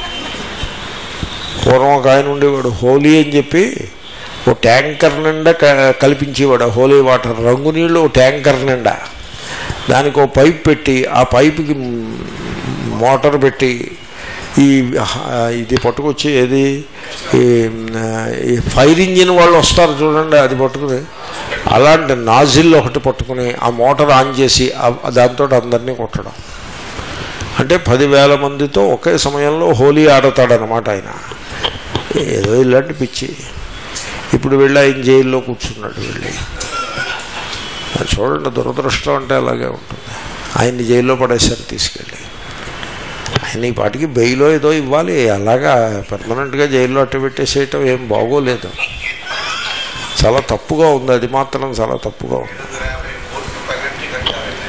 పూర్వం ఒక ఆయన ఉండేవాడు హోలీ అని చెప్పి ఓ ట్యాంకర్ నిండా క- కల్పించేవాడు ఆ హోలీ వాటర్ రంగు నీళ్ళు ఓ ట్యాంకర్ నిండా దానికి ఓ పైప్ పెట్టి ఆ పైపుకి మోటార్ పెట్టి ఈ హ- ఇది పట్టుకొచ్చి ఏది ఈ ఆ, ఈ ఫైర్ ఇంజిన్ వాళ్ళు వస్తారు చూడండి అది పట్టుకుని అలాంటి నాజిల్ ఒకటి పట్టుకుని ఆ మోటార్ ఆన్ చేసి ఆ- దాంతో అందరినీ కొట్టడం అంటే పదివేల మందితో ఒకే సమయంలో హోలీ ఆడతాడనమాట ఆయన ఏదో ఇలాంటి పిచ్చి ఇప్పుడు వెళ్ళి ఆయన జైల్లో కూర్చున్నాడు వెళ్ళి అది చూడండి దురదృష్టం అంటే అలాగే ఉంటుంది ఆయన్ని జైల్లో పడేశారు తీసుకెళ్ళి ఆయన ఈ పాటికి బెయిలో ఏదో ఇవ్వాలి అలాగా పర్మనెంట్గా జైల్లో అట్టు పెట్టేసేయటం ఏం బాగోలేదు చాలా తప్పుగా ఉంది అది మాత్రం చాలా తప్పుగా ఉంది యాభై కోట్లు పెనల్టీ కట్టాలండి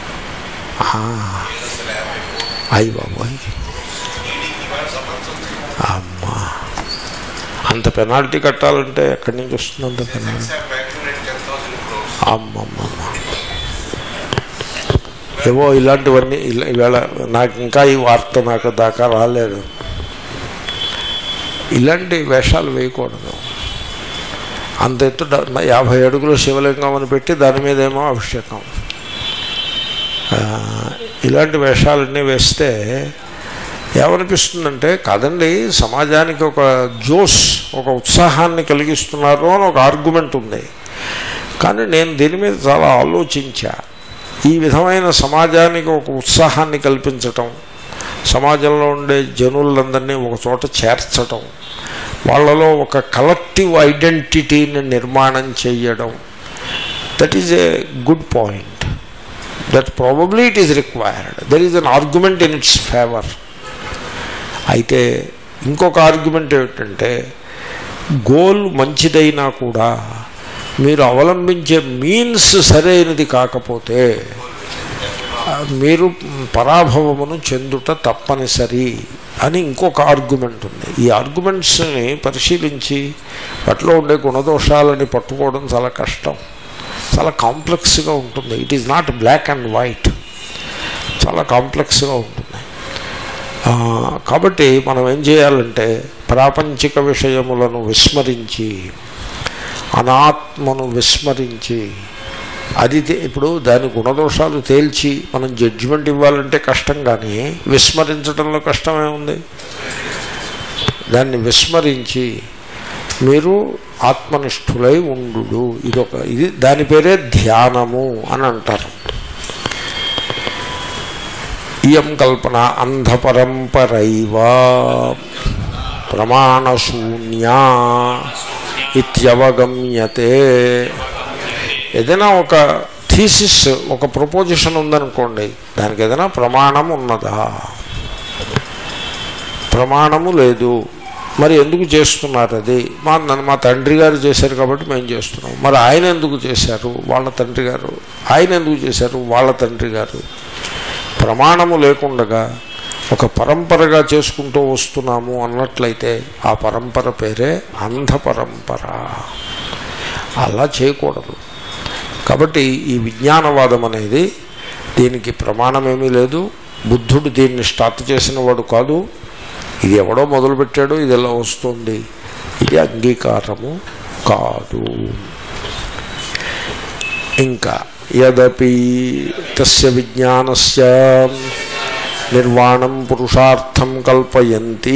అయ్యి బాబోయ్ ఈడీకి ఇవాళ సంవత్సరం అమ్మా అంత పెనాల్టీ కట్టాలంటే ఎక్కడి నుంచి వస్తుంది అంత penalty bank rate ten thousand crores అమ్మమ్మమ్మ ఏవో ఇలాంటివన్నీ ఇలా ఇవాళ నాకు ఇంకా ఈ వార్త నాకు దాకా రాలేదు ఇలాంటి వేషాలు వేయకూడదు అంత ఎత్తు డ- యాభై అడుగులు శివలింగం అని పెట్టి దాని మీదేమో అభిషేకం ఆ, ఇలాంటి వేషాలన్నీ వేస్తే ఏమనిపిస్తుందంటే కాదండి సమాజానికి ఒక జోస్ ఒక ఉత్సాహాన్ని కలిగిస్తున్నారు అని ఒక ఆర్గ్యుమెంట్ ఉంది కానీ నేను దీని మీద చాలా ఆలోచించా ఈ విధమైన సమాజానికి ఒక ఉత్సాహాన్ని కల్పించటం సమాజంలో ఉండే జనులందరినీ ఒక చోట చేర్చటం వాళ్ళలో ఒక కలెక్టివ్ ఐడెంటిటీని నిర్మాణం చేయడం that is a good point that probably it is required there is an argument in its favour అయితే ఇంకొక ఆర్గ్యుమెంట్ ఏమిటంటే గోల్ మంచిదైనా కూడా మీరు అవలంబించే మీన్స్ సరైనది కాకపోతే ఆ, మీరు పరాభవమును చెందుట తప్పనిసరి అని ఇంకొక ఆర్గ్యుమెంట్ ఉంది ఈ ఆర్గ్యుమెంట్స్ని పరిశీలించి వాటిలో ఉండే గుణదోషాలని పట్టుకోవడం చాలా కష్టం చాలా కాంప్లెక్స్గా ఉంటుంది it is not black and white చాలా కాంప్లెక్స్గా ఉంటుంది ఆ, కాబట్టి మనం ఏం చేయాలంటే ప్రాపంచిక విషయములను విస్మరించి అనాత్మను విస్మరించి అది తే- ఇప్పుడు దాని గుణదోషాలు తేల్చి మనం జడ్జిమెంట్ ఇవ్వాలంటే కష్టం కానీ విస్మరించడంలో కష్టమే ఉంది దాన్ని విస్మరించి మీరు ఆత్మనిష్ఠులై ఉండు ఇదొక ఇది దాని పేరే ధ్యానము అని అంటారు ఇయం కల్పన అంధపరంపరైవ ప్రమాణశూన్యా ఇత్యవగమ్యతే ఏదైనా ఒక థీసిస్ ఒక ప్రపోజిషన్ ఉందనుకోండి దానికి ఏదైనా ప్రమాణం ఉన్నదా ప్రమాణము లేదు మరి ఎందుకు చేస్తున్నారు అది మా నన్ను మా తండ్రి గారు చేశారు కాబట్టి మేము చేస్తున్నాం మరి ఆయన ఎందుకు చేశారు వాళ్ళ తండ్రి గారు ఆయన ఎందుకు చేశారు వాళ్ళ తండ్రి గారు ప్రమాణము లేకుండగా ఒక పరంపరగా చేసుకుంటూ వస్తున్నాము అన్నట్లయితే ఆ పరంపర పేరే అంధ పరంపర అలా చేయకూడదు కాబట్టి ఈ విజ్ఞానవాదం అనేది దీనికి ప్రమాణమేమీ లేదు బుద్ధుడు దీన్ని స్టార్ట్ చేసిన వాడు కాదు ఇది ఎవడో మొదలుపెట్టాడో ఇది ఎలా వస్తుంది ఇది అంగీకారము కాదు ఇంకా యదపి తస్య విజ్ఞానస్య నిర్వాణం పురుషార్థం కల్పయంతి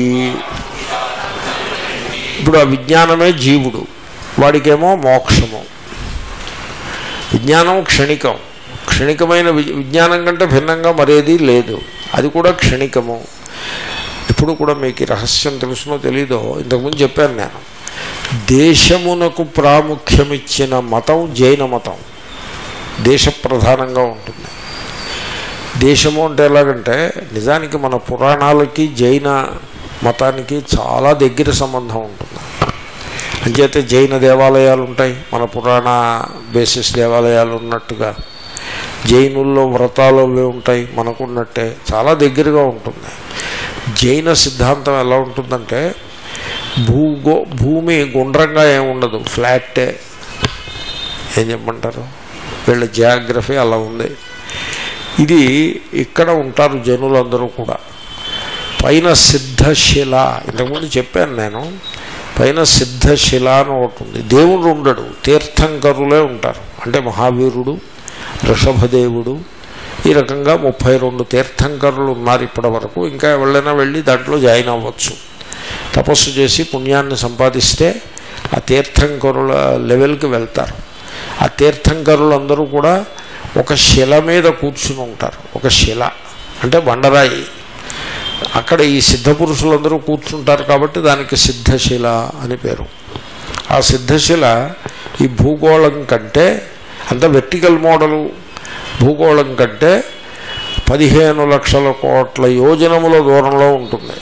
ఇప్పుడు ఆ విజ్ఞానమే జీవుడు వాడికేమో మోక్షము విజ్ఞానం క్షణికం క్షణికమైన వి- విజ్ఞానం కంటే భిన్నంగా మరేదీ లేదు అది కూడా క్షణికము ఇప్పుడు కూడా మీకు ఈ రహస్యం తెలుసునో తెలీదో ఇంతకుముందు చెప్పాను నేను దేశమునకు ప్రాముఖ్యమిచ్చిన మతం జైన మతం దేశ ప్రధానంగా ఉంటుంది దేశము అంటే ఎలాగంటే నిజానికి మన పురాణాలకి జైన మతానికి చాలా దగ్గర సంబంధం ఉంటుంది అంచేతే జైన దేవాలయాలు ఉంటాయి మన పురాణ బేసిస్ దేవాలయాలు ఉన్నట్టుగా జైనుల్లో వ్రతాలు అవి ఉంటాయి మనకున్నట్టే చాలా దగ్గరగా ఉంటుంది జైన సిద్ధాంతం ఎలా ఉంటుందంటే భూగో భూమి గుండ్రంగా ఏమి ఉండదు ఫ్లాటే ఏం చెప్పమంటారు వీళ్ళ జియాగ్రఫీ అలా ఉంది ఇది ఇక్కడ ఉంటారు జనులందరూ కూడా పైన సిద్ధశిల ఇంతకుముందు చెప్పాను నేను పైన సిద్ధశిల అని ఒకటి ఉంది దేవుడు ఉండడు తీర్థంకరులే ఉంటారు అంటే మహావీరుడు ఋషభదేవుడు ఈ రకంగా ముప్పై రెండు తీర్థంకరులు ఉన్నారు ఇప్పటి వరకు ఇంకా ఎవరైనా వెళ్ళి దాంట్లో జాయిన్ అవ్వచ్చు తపస్సు చేసి పుణ్యాన్ని సంపాదిస్తే ఆ తీర్థంకరుల లెవెల్కి వెళ్తారు ఆ తీర్థంకరులందరూ కూడా ఒక శిల మీద కూర్చుని ఉంటారు ఒక శిల అంటే బండరాయి అక్కడ ఈ సిద్ధ పురుషులందరూ కూర్చుంటారు కాబట్టి దానికి సిద్ధశిల అని పేరు ఆ సిద్ధశిల ఈ భూగోళం కంటే అంత వెర్టికల్ మోడలు భూగోళం కంటే పదిహేను లక్షల కోట్ల యోజనముల దూరంలో ఉంటుంది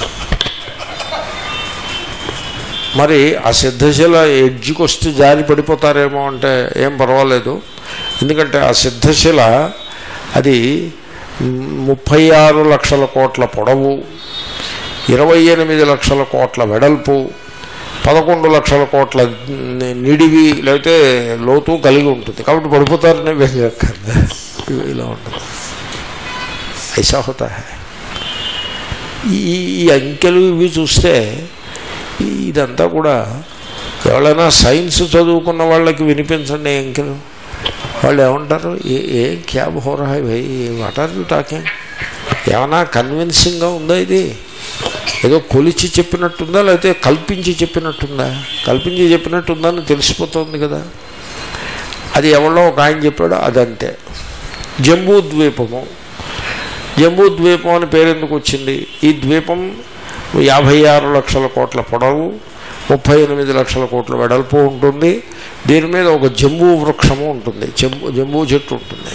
మరి ఆ సిద్ధశిల ఎడ్జికి వస్తే జారి పడిపోతారేమో అంటే ఏం పర్వాలేదు ఎందుకంటే ఆ సిద్ధశిల అది ముప్పై ఆరు లక్షల కోట్ల పొడవు ఇరవై ఎనిమిది లక్షల కోట్ల వెడల్పు పదకొండు లక్షల కోట్ల నిడివి లేకపోతే లోతు కలిగి ఉంటుంది కాబట్టి పడిపోతారనే వేగక్కర్లే ఇలా ఉంటుంది ఐసా హోతా హై ఈ ఈ అంకెలు ఇవి చూస్తే ఇదంతా కూడా ఎవరైనా సైన్స్ చదువుకున్న వాళ్ళకి వినిపించండి ఈ అంకెలు వాళ్ళు ఏమంటారు ఏ ఏ క్యాబ్ హోరా భయ్ వాట్ ఆర్ యూ టాకింగ్ ఏమైనా కన్విన్సింగ్గా ఉందా ఇది ఏదో కొలిచి చెప్పినట్టుందా లేకపోతే కల్పించి చెప్పినట్టుందా కల్పించి చెప్పినట్టుందా అని తెలిసిపోతుంది కదా అది ఎవరో ఒక ఆయన చెప్పాడు అదంతే జంబూ ద్వీపము జంబూ ద్వీపం అని పేరు ఎందుకు వచ్చింది ఈ ద్వీపం యాభై ఆరు లక్షల కోట్ల పొడవు ముప్పై ఎనిమిది లక్షల కోట్ల వెడల్పు ఉంటుంది దీని మీద ఒక జంబూ వృక్షము ఉంటుంది జంబూ జంబూ చెట్టు ఉంటుంది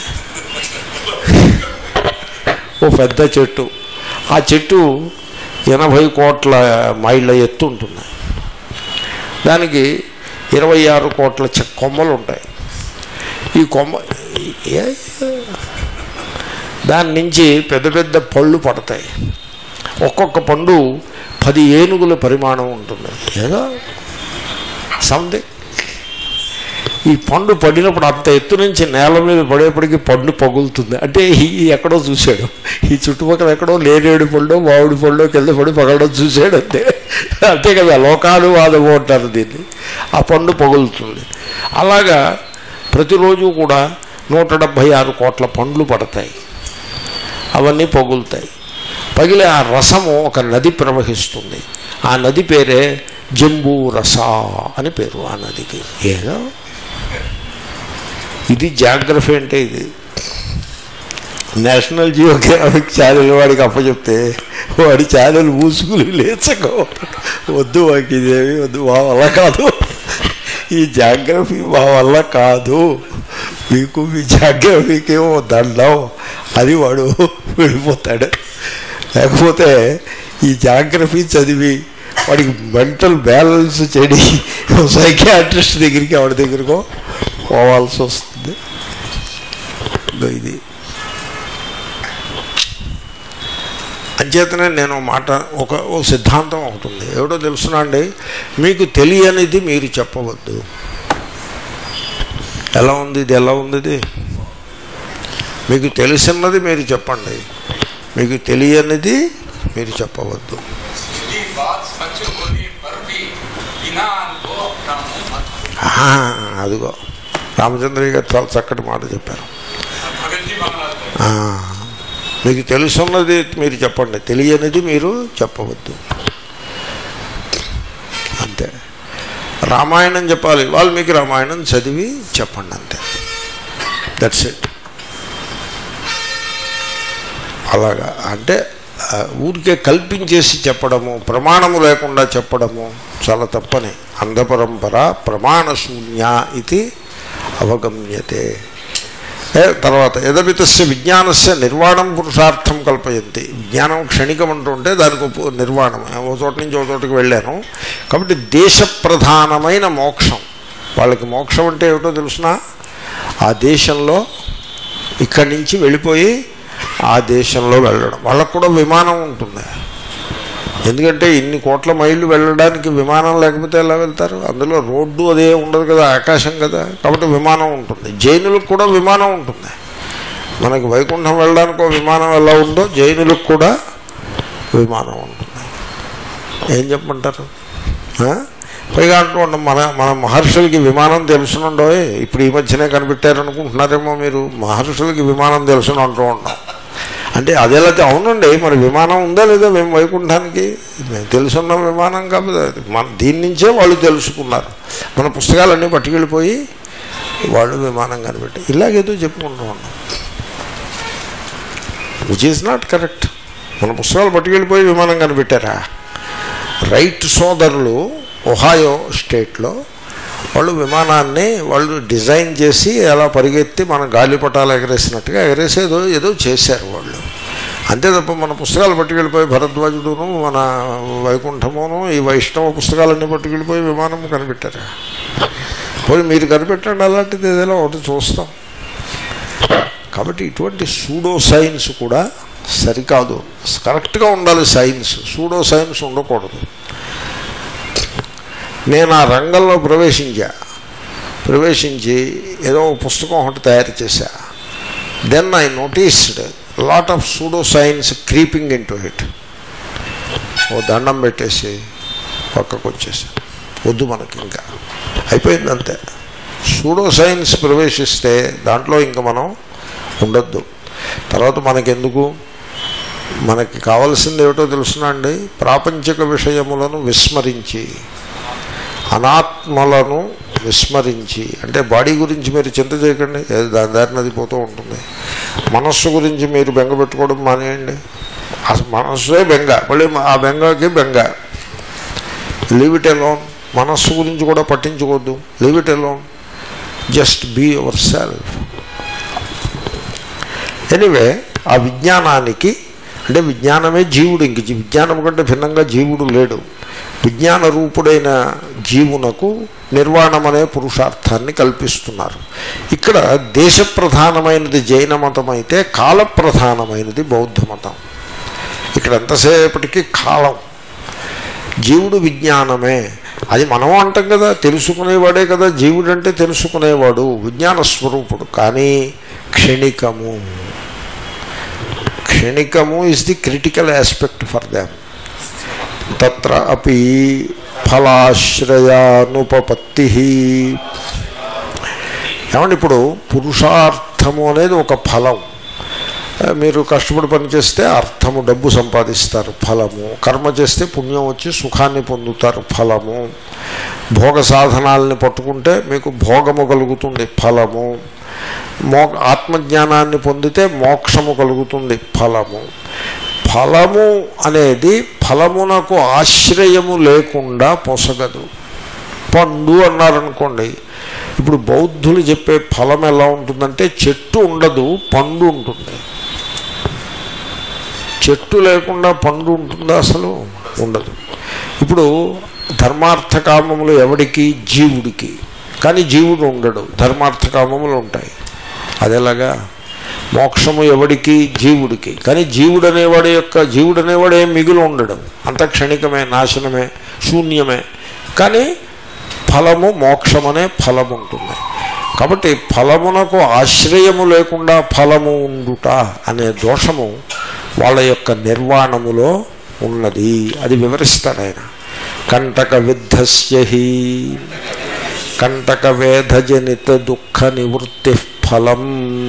ఓ పెద్ద చెట్టు ఆ చెట్టు ఎనభై కోట్ల మైళ్ళ ఎత్తు ఉంటుంది దానికి ఇరవై ఆరు కోట్ల చె- కొమ్మలు ఉంటాయి ఈ కొమ్మ ఏ- దాని నుంచి పెద్ద పెద్ద పళ్ళు పడతాయి ఒక్కొక్క పండు పది ఏనుగుల పరిమాణం ఉంటుంది ఏదో సంథింగ్ ఈ పండు పడినప్పుడు అంత ఎత్తు నుంచి నేల మీద పడేపటికి పండు పగులుతుంది అంటే ఈ ఎక్కడో చూశాడు ఈ చుట్టుపక్కల ఎక్కడో లేనేడు పళ్ళు మామిడి పళ్ళు కింద పడి పగలడం చూశాడు అంతే అంతే కదా లోకానువాదము అంటారు దీన్ని ఆ పండు పగులుతుంది అలాగా ప్రతిరోజు కూడా నూట డెబ్భై ఆరు కోట్ల పండ్లు పడతాయి అవన్నీ పగులుతాయి పగిలే ఆ రసము ఒక నది ప్రవహిస్తుంది ఆ నది పేరే జంబూ రస అని పేరు ఆ నదికి ఏదో ఇది జాగ్రఫీ అంటే ఇది నేషనల్ జియోగ్రాఫిక్ ఛానల్ వాడికి అప్పచెప్తే వాడి ఛానల్ మూసుకుని లేచకో వద్దు వాకి ఇదేమి వద్దు మా వల్ల కాదు ఈ జాగ్రఫీ మా వల్ల కాదు మీకు మీ జాగ్రఫీకేమో దండం అది వాడు వెళ్ళిపోతాడు లేకపోతే ఈ జాగ్రఫీ చదివి వాడికి మెంటల్ బ్యాలెన్స్ చెడి సైకియాట్రిస్ట్ దగ్గరికి ఆవిడ దగ్గరకో పోవాల్సి వస్తుంది ఇదో ఇది అంచేతనే నేను ఒక మాట ఒక ఓ సిద్ధాంతం ఒకటి ఉంది ఏమిటో తెలుసునా అండి మీకు తెలియనిది మీరు చెప్పవద్దు ఎలా ఉంది ఇది ఎలా ఉంది ఇది మీకు తెలిసినది మీరు చెప్పండి మీకు తెలియనిది మీరు చెప్పవద్దు यदि बात सच होने पर भी बिना अनुभव अपना मुंह मत खोलो। ఆ, అదిగో రామచంద్రయ్య గారు చాలా చక్కటి మాట చెప్పారు भगत जी बांग्ला ఆ, మీకు తెలుసున్నది మీరు చెప్పండి తెలియనిది మీరు చెప్పవద్దు అంతే రామాయణం చెప్పాలి వాల్మీకి రామాయణం చదివి చెప్పండి అంతే దట్స్ ఇట్ అలాగా అంటే ఆ, ఊరికే కల్పించేసి చెప్పడము ప్రమాణము లేకుండా చెప్పడము చాలా తప్పని అంధపరంపర ప్రమాణశూన్య ఇది అవగమ్యతే ఏ, తర్వాత యదపితస్య విజ్ఞానస్య నిర్వాణం పురుషార్థం కల్పయంతి విజ్ఞానం క్షణికం అంటుంటే దానికి ఒక నిర్వాణం ఓ చోట నుంచి ఓ చోటకి వెళ్ళాను కాబట్టి దేశ ప్రధానమైన మోక్షం వాళ్ళకి మోక్షం అంటే ఏమిటో తెలుసిన ఆ దేశంలో ఇక్కడి నుంచి వెళ్ళిపోయి ఆ దేశంలో వెళ్ళడం వాళ్ళకు కూడా విమానం ఉంటుంది ఎందుకంటే ఇన్ని కోట్ల మైళ్ళు వెళ్ళడానికి విమానం లేకపోతే ఎలా వెళ్తారు అందులో రోడ్డు అదే ఉండదు కదా ఆకాశం కదా కాబట్టి విమానం ఉంటుంది జైనులకు కూడా విమానం ఉంటుంది మనకి వైకుంఠం వెళ్ళడానికి ఒక విమానం ఎలా ఉందో జైనులకు కూడా విమానం ఉంటుంది ఏం చెప్పమంటారు ఆ? పైగా అంటూ ఉంటాం మన మన మహర్షులకి విమానం తెలుసునుండో ఇప్పుడు ఈ మధ్యనే కనిపెట్టారనుకుంటున్నారేమో మీరు మహర్షులకి విమానం తెలుసును అంటూ ఉంటాం అంటే అదేలా అవునండి మరి విమానం ఉందా లేదా మేము వైకుంఠానికి మేము తెలుసున్న విమానం కాకపోతే అది మన దీని నుంచే వాళ్ళు తెలుసుకున్నారు మన పుస్తకాలన్నీ పట్టుకెళ్ళిపోయి వాళ్ళు విమానం కనిపెట్టి ఇలాగేదో చెప్పుకుంటూ ఉన్నాం విచ్ ఈజ్ నాట్ కరెక్ట్ మన పుస్తకాలు పట్టుకెళ్ళిపోయి విమానం కనిపెట్టారా రైట్ సోదరులు ఒహాయో స్టేట్లో వాళ్ళు విమానాన్ని వాళ్ళు డిజైన్ చేసి అలా పరిగెత్తి మన గాలిపటాలు ఎగరేసినట్టుగా ఎగరేసేదో ఏదో చేశారు వాళ్ళు అంతే తప్ప మన పుస్తకాలు పట్టుకెళ్ళిపోయి భరద్వాజుడును మన వైకుంఠమును ఈ వైష్ణవ పుస్తకాలన్నీ పట్టుకెళ్ళిపోయి విమానం కనిపెట్టారు పోయి మీరు కనిపెట్టండి అలాంటిది ఏదైనా ఒకటి చూస్తాం కాబట్టి ఇటువంటి సూడో సైన్స్ కూడా సరికాదు కరెక్ట్గా ఉండాలి సైన్స్ సూడో సైన్స్ ఉండకూడదు నేను ఆ రంగంలో ప్రవేశించా ప్రవేశించి ఏదో ఒక పుస్తకం ఒకటి తయారు చేశా then I noticed lot of pseudo science creeping into it ఓ దండం పెట్టేసి పక్కకు వచ్చేసి వద్దు మనకి ఇంకా అయిపోయింది అంతే సూడో సైన్స్ ప్రవేశిస్తే దాంట్లో ఇంకా మనం ఉండొద్దు తర్వాత మనకెందుకు మనకి కావలసింది ఏమిటో తెలుసునండి ప్రాపంచిక విషయములను విస్మరించి అనాత్మలను విస్మరించి అంటే బాడీ గురించి మీరు చింత చేయకండి ఏదో దాని దారిన అది పోతూ ఉంటుంది మనస్సు గురించి మీరు బెంగ పెట్టుకోవడం మానేయండి అసలు మనస్సే బెంగ మళ్ళీ ఆ బెంగకి బెంగ లీవ్ ఇట్ అలోన్ మనస్సు గురించి కూడా పట్టించుకోవద్దు leave it alone just be our self anyway ఆ విజ్ఞానానికి అంటే విజ్ఞానమే జీవుడు ఇంక జీ- విజ్ఞానం కంటే భిన్నంగా జీవుడు లేడు విజ్ఞాన రూపుడైన జీవునకు నిర్వాణం అనే పురుషార్థాన్ని కల్పిస్తున్నారు ఇక్కడ దేశ ప్రధానమైనది జైన మతం అయితే కాల ప్రధానమైనది బౌద్ధ మతం ఇక్కడ ఎంతసేపటికి కాలం జీవుడు విజ్ఞానమే అది మనం అంటాం కదా తెలుసుకునేవాడే కదా జీవుడు అంటే తెలుసుకునేవాడు విజ్ఞాన స్వరూపుడు కానీ క్షణికము క్షణికము is the critical aspect for them తత్ర అపి ఫలాశ్రయానుపపత్తి ఏమండి ఇప్పుడు పురుషార్థము అనేది ఒక ఫలం ఆ, మీరు కష్టపడి పని చేస్తే అర్థము డబ్బు సంపాదిస్తారు ఫలము కర్మ చేస్తే పుణ్యం వచ్చి సుఖాన్ని పొందుతారు ఫలము భోగ సాధనాలని పట్టుకుంటే మీకు భోగము కలుగుతుంది ఫలము మో ఆత్మజ్ఞానాన్ని పొందితే మోక్షము కలుగుతుంది ఫలము ఫలము అనేది ఫలమునకు ఆశ్రయము లేకుండా పొసగదు పండు అన్నారనుకోండి ఇప్పుడు బౌద్ధులు చెప్పే ఫలం ఎలా ఉంటుందంటే చెట్టు ఉండదు పండు ఉంటుంది చెట్టు లేకుండా పండు ఉంటుందా అసలు ఉండదు ఇప్పుడు ధర్మార్థ కామములు ఎవడికి జీవుడికి కానీ జీవుడు ఉండడు ధర్మార్థ కామములు ఉంటాయి అదేలాగా మోక్షము ఎవడికి జీవుడికి కానీ జీవుడు అనేవాడి యొక్క జీవుడు అనేవాడు ఏం మిగులు ఉండడు అంత క్షణికమే నాశనమే శూన్యమే కానీ ఫలము మోక్షమనే ఫలము ఉంటుంది కాబట్టి ఫలమునకు ఆశ్రయము లేకుండా ఫలము ఉండుట అనే దోషము వాళ్ళ యొక్క నిర్వాణములో ఉన్నది అది వివరిస్తాడు ఆయన కంటక విద్ధస్యహి కంటక వేధజనిత దుఃఖ నివృత్తి ఫలం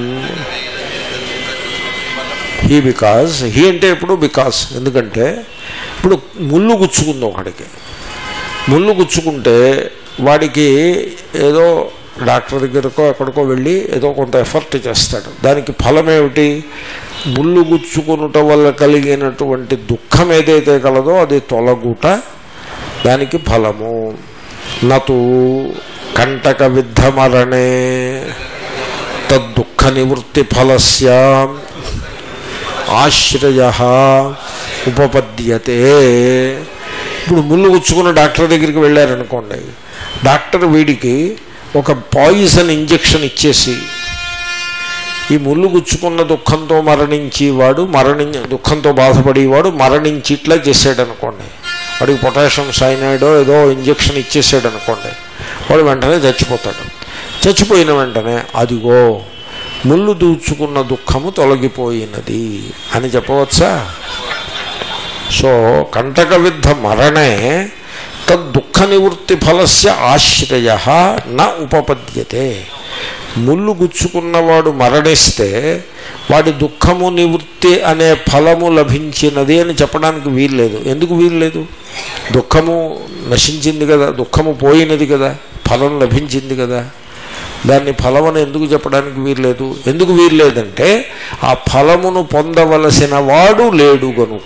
హీ బికాజ్ హీ అంటే ఎప్పుడు బికాస్ ఎందుకంటే ఇప్పుడు ముళ్ళు గుచ్చుకుంది ఒకడికి ముళ్ళు గుచ్చుకుంటే వాడికి ఏదో డాక్టర్ దగ్గరకో ఎక్కడికో వెళ్ళి ఏదో కొంత ఎఫర్ట్ చేస్తాడు దానికి ఫలం ఏమిటి ముళ్ళు గుచ్చుకొనుట వల్ల కలిగినటువంటి దుఃఖం ఏదైతే కలదో అది తొలగుట దానికి ఫలము నతు కంటక విద్ధమరణే తద్దుఃఖ నివృత్తి ఫలస్య ఆశ్రయ ఉపపద్యతే ఇప్పుడు ముళ్ళు గుచ్చుకున్న డాక్టర్ దగ్గరికి వెళ్ళారనుకోండి డాక్టర్ వీడికి ఒక పాయిజన్ ఇంజెక్షన్ ఇచ్చేసి ఈ ముళ్ళు గుచ్చుకున్న దుఃఖంతో మరణించి వాడు మరణి దుఃఖంతో బాధపడేవాడు మరణించి ఇట్లా చేసాడు అనుకోండి వాడికి పొటాషియం సైనైడో ఏదో ఇంజెక్షన్ ఇచ్చేసాడు అనుకోండి వాడు వెంటనే చచ్చిపోతాడు చచ్చిపోయిన వెంటనే అదిగో ముళ్ళు దూచుకున్న దుఃఖము తొలగిపోయినది అని చెప్పవచ్చా సో కంటక విద్ధ మరణే తద్దుఃఖ నివృత్తి ఫలస్య ఆశ్రయ న ఉపపద్యతే ముళ్ళు గుచ్చుకున్నవాడు మరణిస్తే వాడి దుఃఖము నివృత్తి అనే ఫలము లభించినది అని చెప్పడానికి వీల్లేదు ఎందుకు వీల్లేదు దుఃఖము నశించింది కదా దుఃఖము పోయినది కదా ఫలం లభించింది కదా దాన్ని ఫలమని ఎందుకు చెప్పడానికి వీల్లేదు ఎందుకు వీల్లేదంటే ఆ ఫలమును పొందవలసిన వాడు లేడు గనుక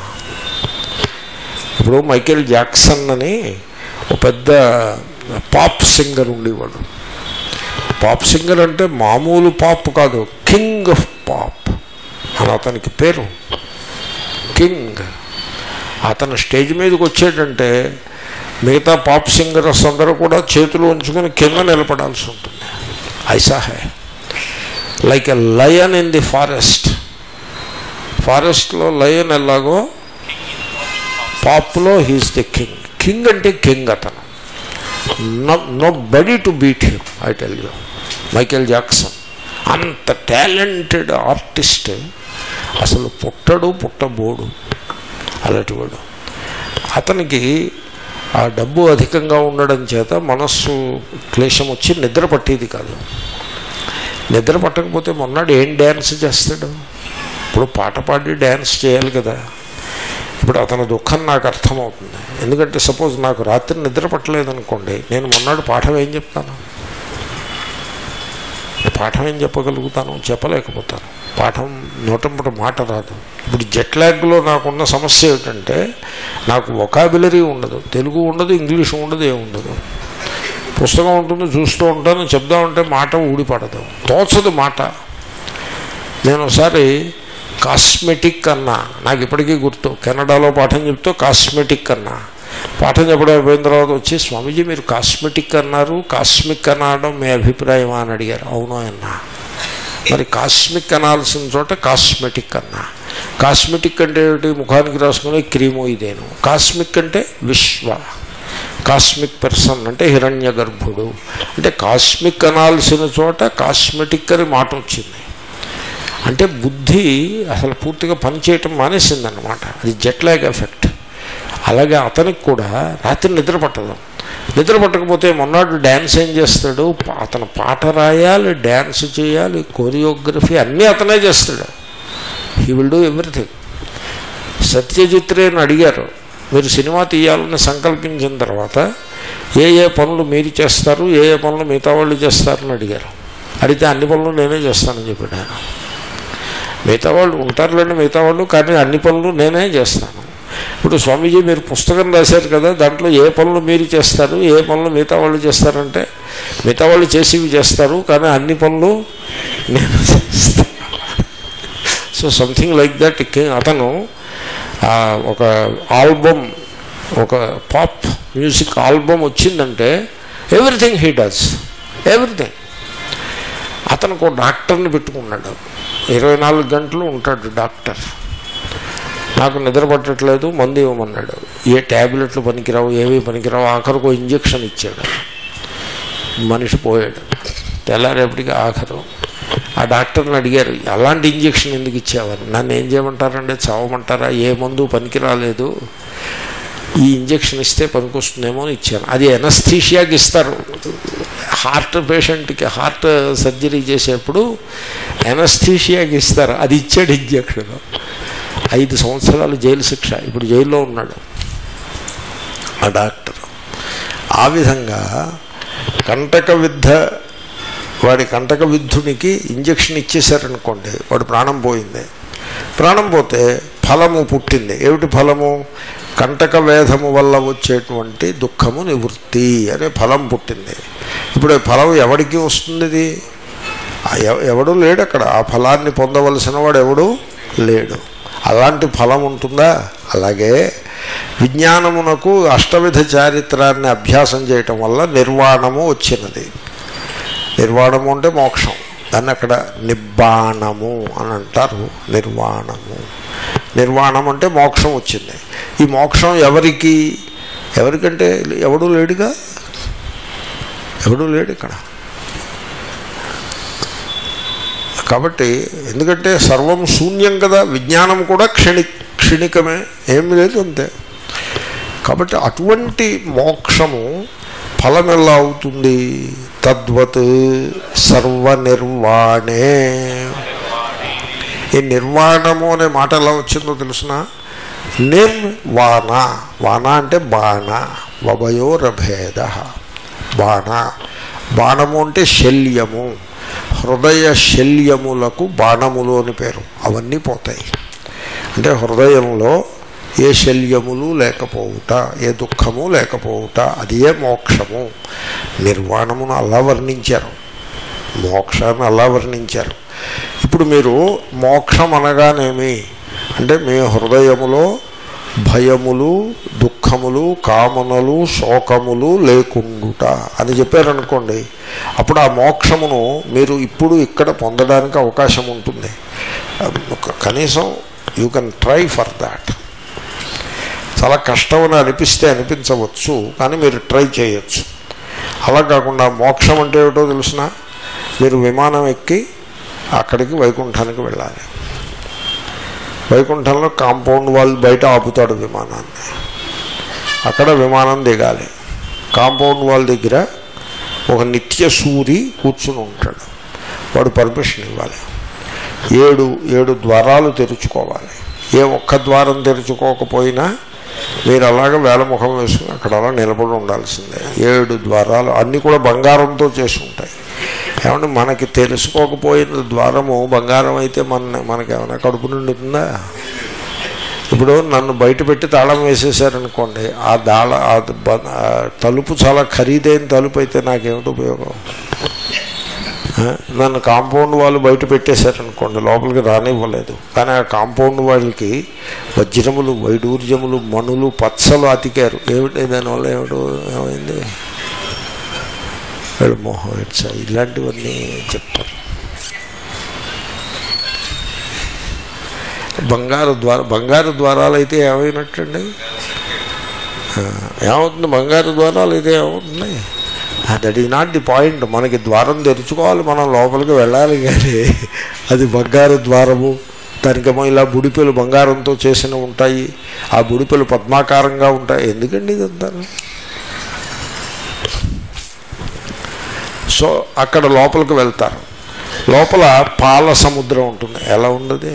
ఇప్పుడు మైకేల్ జాక్సన్ అని ఒక పెద్ద పాప్ సింగర్ ఉండేవాడు పాప్ సింగర్ అంటే మామూలు పాప్ కాదు కింగ్ ఆఫ్ పాప్ అని అతనికి పేరు కింగ్ అతను స్టేజ్ మీదకి వచ్చేటంటే మిగతా పాప్ సింగర్స్ అందరూ కూడా చేతులు ఉంచుకొని కింద నిలబడాల్సి ఉంటుంది ఐసా హై like a lion in the forest ఫారెస్ట్లో లయన్ ఎలాగో పాప్లో హీస్ ది కింగ్ కింగ్ అంటే కింగ్ అతను no nobody to beat him I tell you Michael Jackson అంత టాలెంటెడ్ ఆర్టిస్ట్ అసలు పుట్టడు పుట్టబోడు అలాంటివాడు అతనికి ఆ డబ్బు అధికంగా ఉండడం చేత మనస్సు క్లేశం వచ్చి నిద్ర పట్టేది కాదు నిద్ర పట్టకపోతే మొన్నాడు ఏం డ్యాన్స్ చేస్తాడు ఇప్పుడు పాట పాడి డ్యాన్స్ చేయాలి కదా ఇప్పుడు అతని దుఃఖం నాకు అర్థమవుతుంది ఎందుకంటే సపోజ్ నాకు రాత్రి నిద్ర పట్టలేదనుకోండి నేను మొన్నాడు పాఠం ఏం చెప్తాను పాఠం ఏం చెప్పగలుగుతాను చెప్పలేకపోతాను పాఠం నోటంపట మాట రాదు ఇప్పుడు జెట్ ల్యాగ్లో నాకున్న సమస్య ఏమిటంటే నాకు ఒకాబులరీ ఉండదు తెలుగు ఉండదు ఇంగ్లీష్ ఉండదు ఏముండదు పుస్తకం ఉంటుంది చూస్తూ ఉంటాను చెప్దామంటే మాట ఊడిపడదు తోచదు మాట నేను ఒకసారి కాస్మెటిక్ అన్నా నాకు ఇప్పటికీ గుర్తు కెనడాలో పాఠం చెప్తూ కాస్మెటిక్ అన్నా పాఠం చెప్పడం అయిపోయిన తర్వాత వచ్చి స్వామీజీ మీరు కాస్మెటిక్ అన్నారు కాస్మిక్ అనడం మీ అభిప్రాయమా అని అడిగారు అవును అన్నా మరి కాస్మిక్ అనాల్సిన చోట కాస్మెటిక్ అన్నా కాస్మెటిక్ అంటే ఏమిటి ముఖానికి రాసుకునే క్రీము ఇదేను కాస్మిక్ అంటే విశ్వ కాస్మిక్ పర్సన్ అంటే హిరణ్య గర్భుడు అంటే కాస్మిక్ అనాల్సిన చోట కాస్మెటిక్ అని మాట వచ్చింది అంటే బుద్ధి అసలు పూర్తిగా పనిచేయటం మానేసిందన్నమాట అది జెట్ లాగ్ ఎఫెక్ట్ అలాగే అతనికి కూడా రాత్రి నిద్ర పట్టదు నిద్ర పట్టకపోతే మొన్నాడు డ్యాన్స్ ఏం చేస్తాడు అతను పాట రాయాలి డ్యాన్స్ చేయాలి కోరియోగ్రఫీ అన్నీ అతనే చేస్తాడు హీ విల్ డూ ఎవ్రీథింగ్ సత్యజిత్రేని అడిగారు మీరు సినిమా తీయాలని సంకల్పించిన తర్వాత ఏ ఏ పనులు మీరు చేస్తారు ఏ ఏ పనులు మిగతా వాళ్ళు చేస్తారని అడిగారు అడిగితే అన్ని పనులు నేనే చేస్తానని చెప్పాడు ఆయన మిగతా వాళ్ళు ఉంటారులేండి మిగతా వాళ్ళు కానీ అన్ని పనులు నేనే చేస్తాను ఇప్పుడు స్వామీజీ మీరు పుస్తకం రాశారు కదా దాంట్లో ఏ పనులు మీరు చేస్తారు ఏ పనులు మిగతా వాళ్ళు చేస్తారంటే మిగతా వాళ్ళు చేసేవి చేస్తారు కానీ అన్ని పనులు నేను చేస్తాను సో సంథింగ్ లైక్ దట్ అతను ఆ, ఒక ఆల్బమ్ ఒక పాప్ మ్యూజిక్ ఆల్బమ్ వచ్చిందంటే ఎవ్రీథింగ్ హీ డస్ ఎవ్రీథింగ్ అతను ఒక డాక్టర్ని పెట్టుకున్నాడు ఇరవై నాలుగు గంటలు ఉంటాడు డాక్టర్ నాకు నిద్ర పట్టట్లేదు మందు ఇవ్వమన్నాడు ఏ ట్యాబ్లెట్లు పనికిరావు ఏమీ పనికిరావు ఆఖరికి ఒక ఇంజక్షన్ ఇచ్చాడు మనిషి పోయాడు తెల్లారేపటికి ఆఖరు ఆ డాక్టర్ని అడిగారు అలాంటి ఇంజక్షన్ ఎందుకు ఇచ్చావని నన్ను ఏం చేయమంటారంటే చావమంటారా ఏ మందు పనికి రాలేదు ఈ ఇంజక్షన్ ఇస్తే పనికొస్తుందేమో అని ఇచ్చాను అది ఎనస్థీషియాకి ఇస్తారు హార్ట్ పేషెంట్కి హార్ట్ సర్జరీ చేసేప్పుడు ఎనస్థీషియాకి ఇస్తారు అది ఇచ్చాడు ఇంజక్షన్ ఐదు సంవత్సరాలు జైలు శిక్ష ఇప్పుడు జైల్లో ఉన్నాడు ఆ డాక్టర్ ఆ విధంగా కంటక విద్ధ వాడి కంటక విద్ధునికి ఇంజక్షన్ ఇచ్చేశారనుకోండి వాడు ప్రాణం పోయింది ప్రాణం పోతే ఫలము పుట్టింది ఏమిటి ఫలము కంటక వేధము వల్ల వచ్చేటువంటి దుఃఖము నివృత్తి అనే ఫలం పుట్టింది ఇప్పుడు ఈ ఫలం ఎవడికి వస్తుంది ఇది ఆ ఎవ- ఎవడు లేడు అక్కడ ఆ ఫలాన్ని పొందవలసిన వాడు ఎవడు లేడు అలాంటి ఫలం ఉంటుందా అలాగే విజ్ఞానమునకు అష్టవిధ చారిత్రాన్ని అభ్యాసం చేయటం వల్ల నిర్వాణము వచ్చినది నిర్వాణము అంటే మోక్షం దాన్ని అక్కడ నిబ్బాణము అని అంటారు నిర్వాణము నిర్వాణం అంటే మోక్షం వచ్చింది ఈ మోక్షం ఎవరికి ఎవరికంటే ఎవడు లేడుగా ఎవడు లేడు ఇక్కడ కాబట్టి ఎందుకంటే సర్వం శూన్యం కదా విజ్ఞానం కూడా క్షణి క్షణికమే ఏమి లేదు అంతే కాబట్టి అటువంటి మోక్షము ఫలం ఎలా అవుతుంది తద్వత్ సర్వనిర్వాణే ఈ నిర్వాణము అనే మాట ఎలా వచ్చిందో తెలుసిన నిర్వాణ వాన అంటే బాణ వభయోరభేద బాణ బాణము అంటే శల్యము హృదయ శల్యములకు బాణములు అని పేరు అవన్నీ పోతాయి అంటే హృదయంలో ఏ శల్యములు లేకపోవుట ఏ దుఃఖము లేకపోవుట అది ఏ మోక్షము నిర్వాణమును అలా వర్ణించారు మోక్షాన్ని అలా వర్ణించారు ఇప్పుడు మీరు మోక్షం అనగానేమి అంటే మీ హృదయములో భయములు దుఃఖములు కామనలు శోకములు లేకుండుట అని చెప్పారనుకోండి అప్పుడు ఆ మోక్షమును మీరు ఇప్పుడు ఇక్కడ పొందడానికి అవకాశం ఉంటుంది ఒక- కనీసం you can try for that చాలా కష్టం అని అనిపిస్తే అనిపించవచ్చు కానీ మీరు ట్రై చేయొచ్చు అలా కాకుండా మోక్షం అంటే ఏమిటో తెలిసిన మీరు విమానం ఎక్కి అక్కడికి వైకుంఠానికి వెళ్ళాలి వైకుంఠంలో కాంపౌండ్ వాళ్ళు బయట ఆపుతాడు విమానాన్ని అక్కడ విమానం దిగాలి కాంపౌండ్ వాళ్ళ దగ్గర ఒక నిత్య సూరి కూర్చుని ఉంటాడు వాడు పర్మిషన్ ఇవ్వాలి ఏడు ఏడు ద్వారాలు తెరుచుకోవాలి ఏ ఒక్క ద్వారం తెరుచుకోకపోయినా మీరు అలాగ వేలముఖం వేసుకుని అక్కడ అలా నిలబడి ఉండాల్సిందే ఏడు ద్వారాలు అన్నీ కూడా బంగారంతో చేసి ఉంటాయి ఏమంటే మనకి తెలుసుకోకపోయిన ద్వారము బంగారం అయితే మన మనకి ఏమైనా కడుపు నిండుతుందా ఇప్పుడు నన్ను బయట పెట్టి తాళం వేసేసారనుకోండి ఆ దాళ ఆ బ- ఆ తలుపు చాలా ఖరీదైన తలుపు అయితే నాకేమిటి ఉపయోగం ఆ, నన్ను కాంపౌండ్ వాళ్ళు బయట పెట్టేశారనుకోండి లోపలికి రానివ్వలేదు కానీ ఆ కాంపౌండ్ వాళ్ళకి వజ్రములు వైడూర్యములు మణులు పచ్చలు అతికారు ఏమిటి దానివల్ల ఏమిటో ఏమైంది వీళ్ళు మోహం ఇట్స్ ఇలాంటివన్నీ చెప్తారు బంగారు ద్వార బంగారు ద్వారాలు అయితే ఏమైనట్టండి ఆ, ఏమవుతుంది బంగారు ద్వారాలు అయితే ఏమవుతుంది that is not the point మనకి ద్వారం తెరుచుకోవాలి మనం లోపలికి వెళ్ళాలి కానీ అది బంగారు ద్వారము దానికేమో ఇలా బుడిపెలు బంగారంతో చేసిన ఉంటాయి ఆ బుడిపెలు పద్మాకారంగా ఉంటాయి ఎందుకండి ఇదంతా సో అక్కడ లోపలికి వెళ్తారు లోపల పాల సముద్రం ఉంటుంది ఎలా ఉన్నది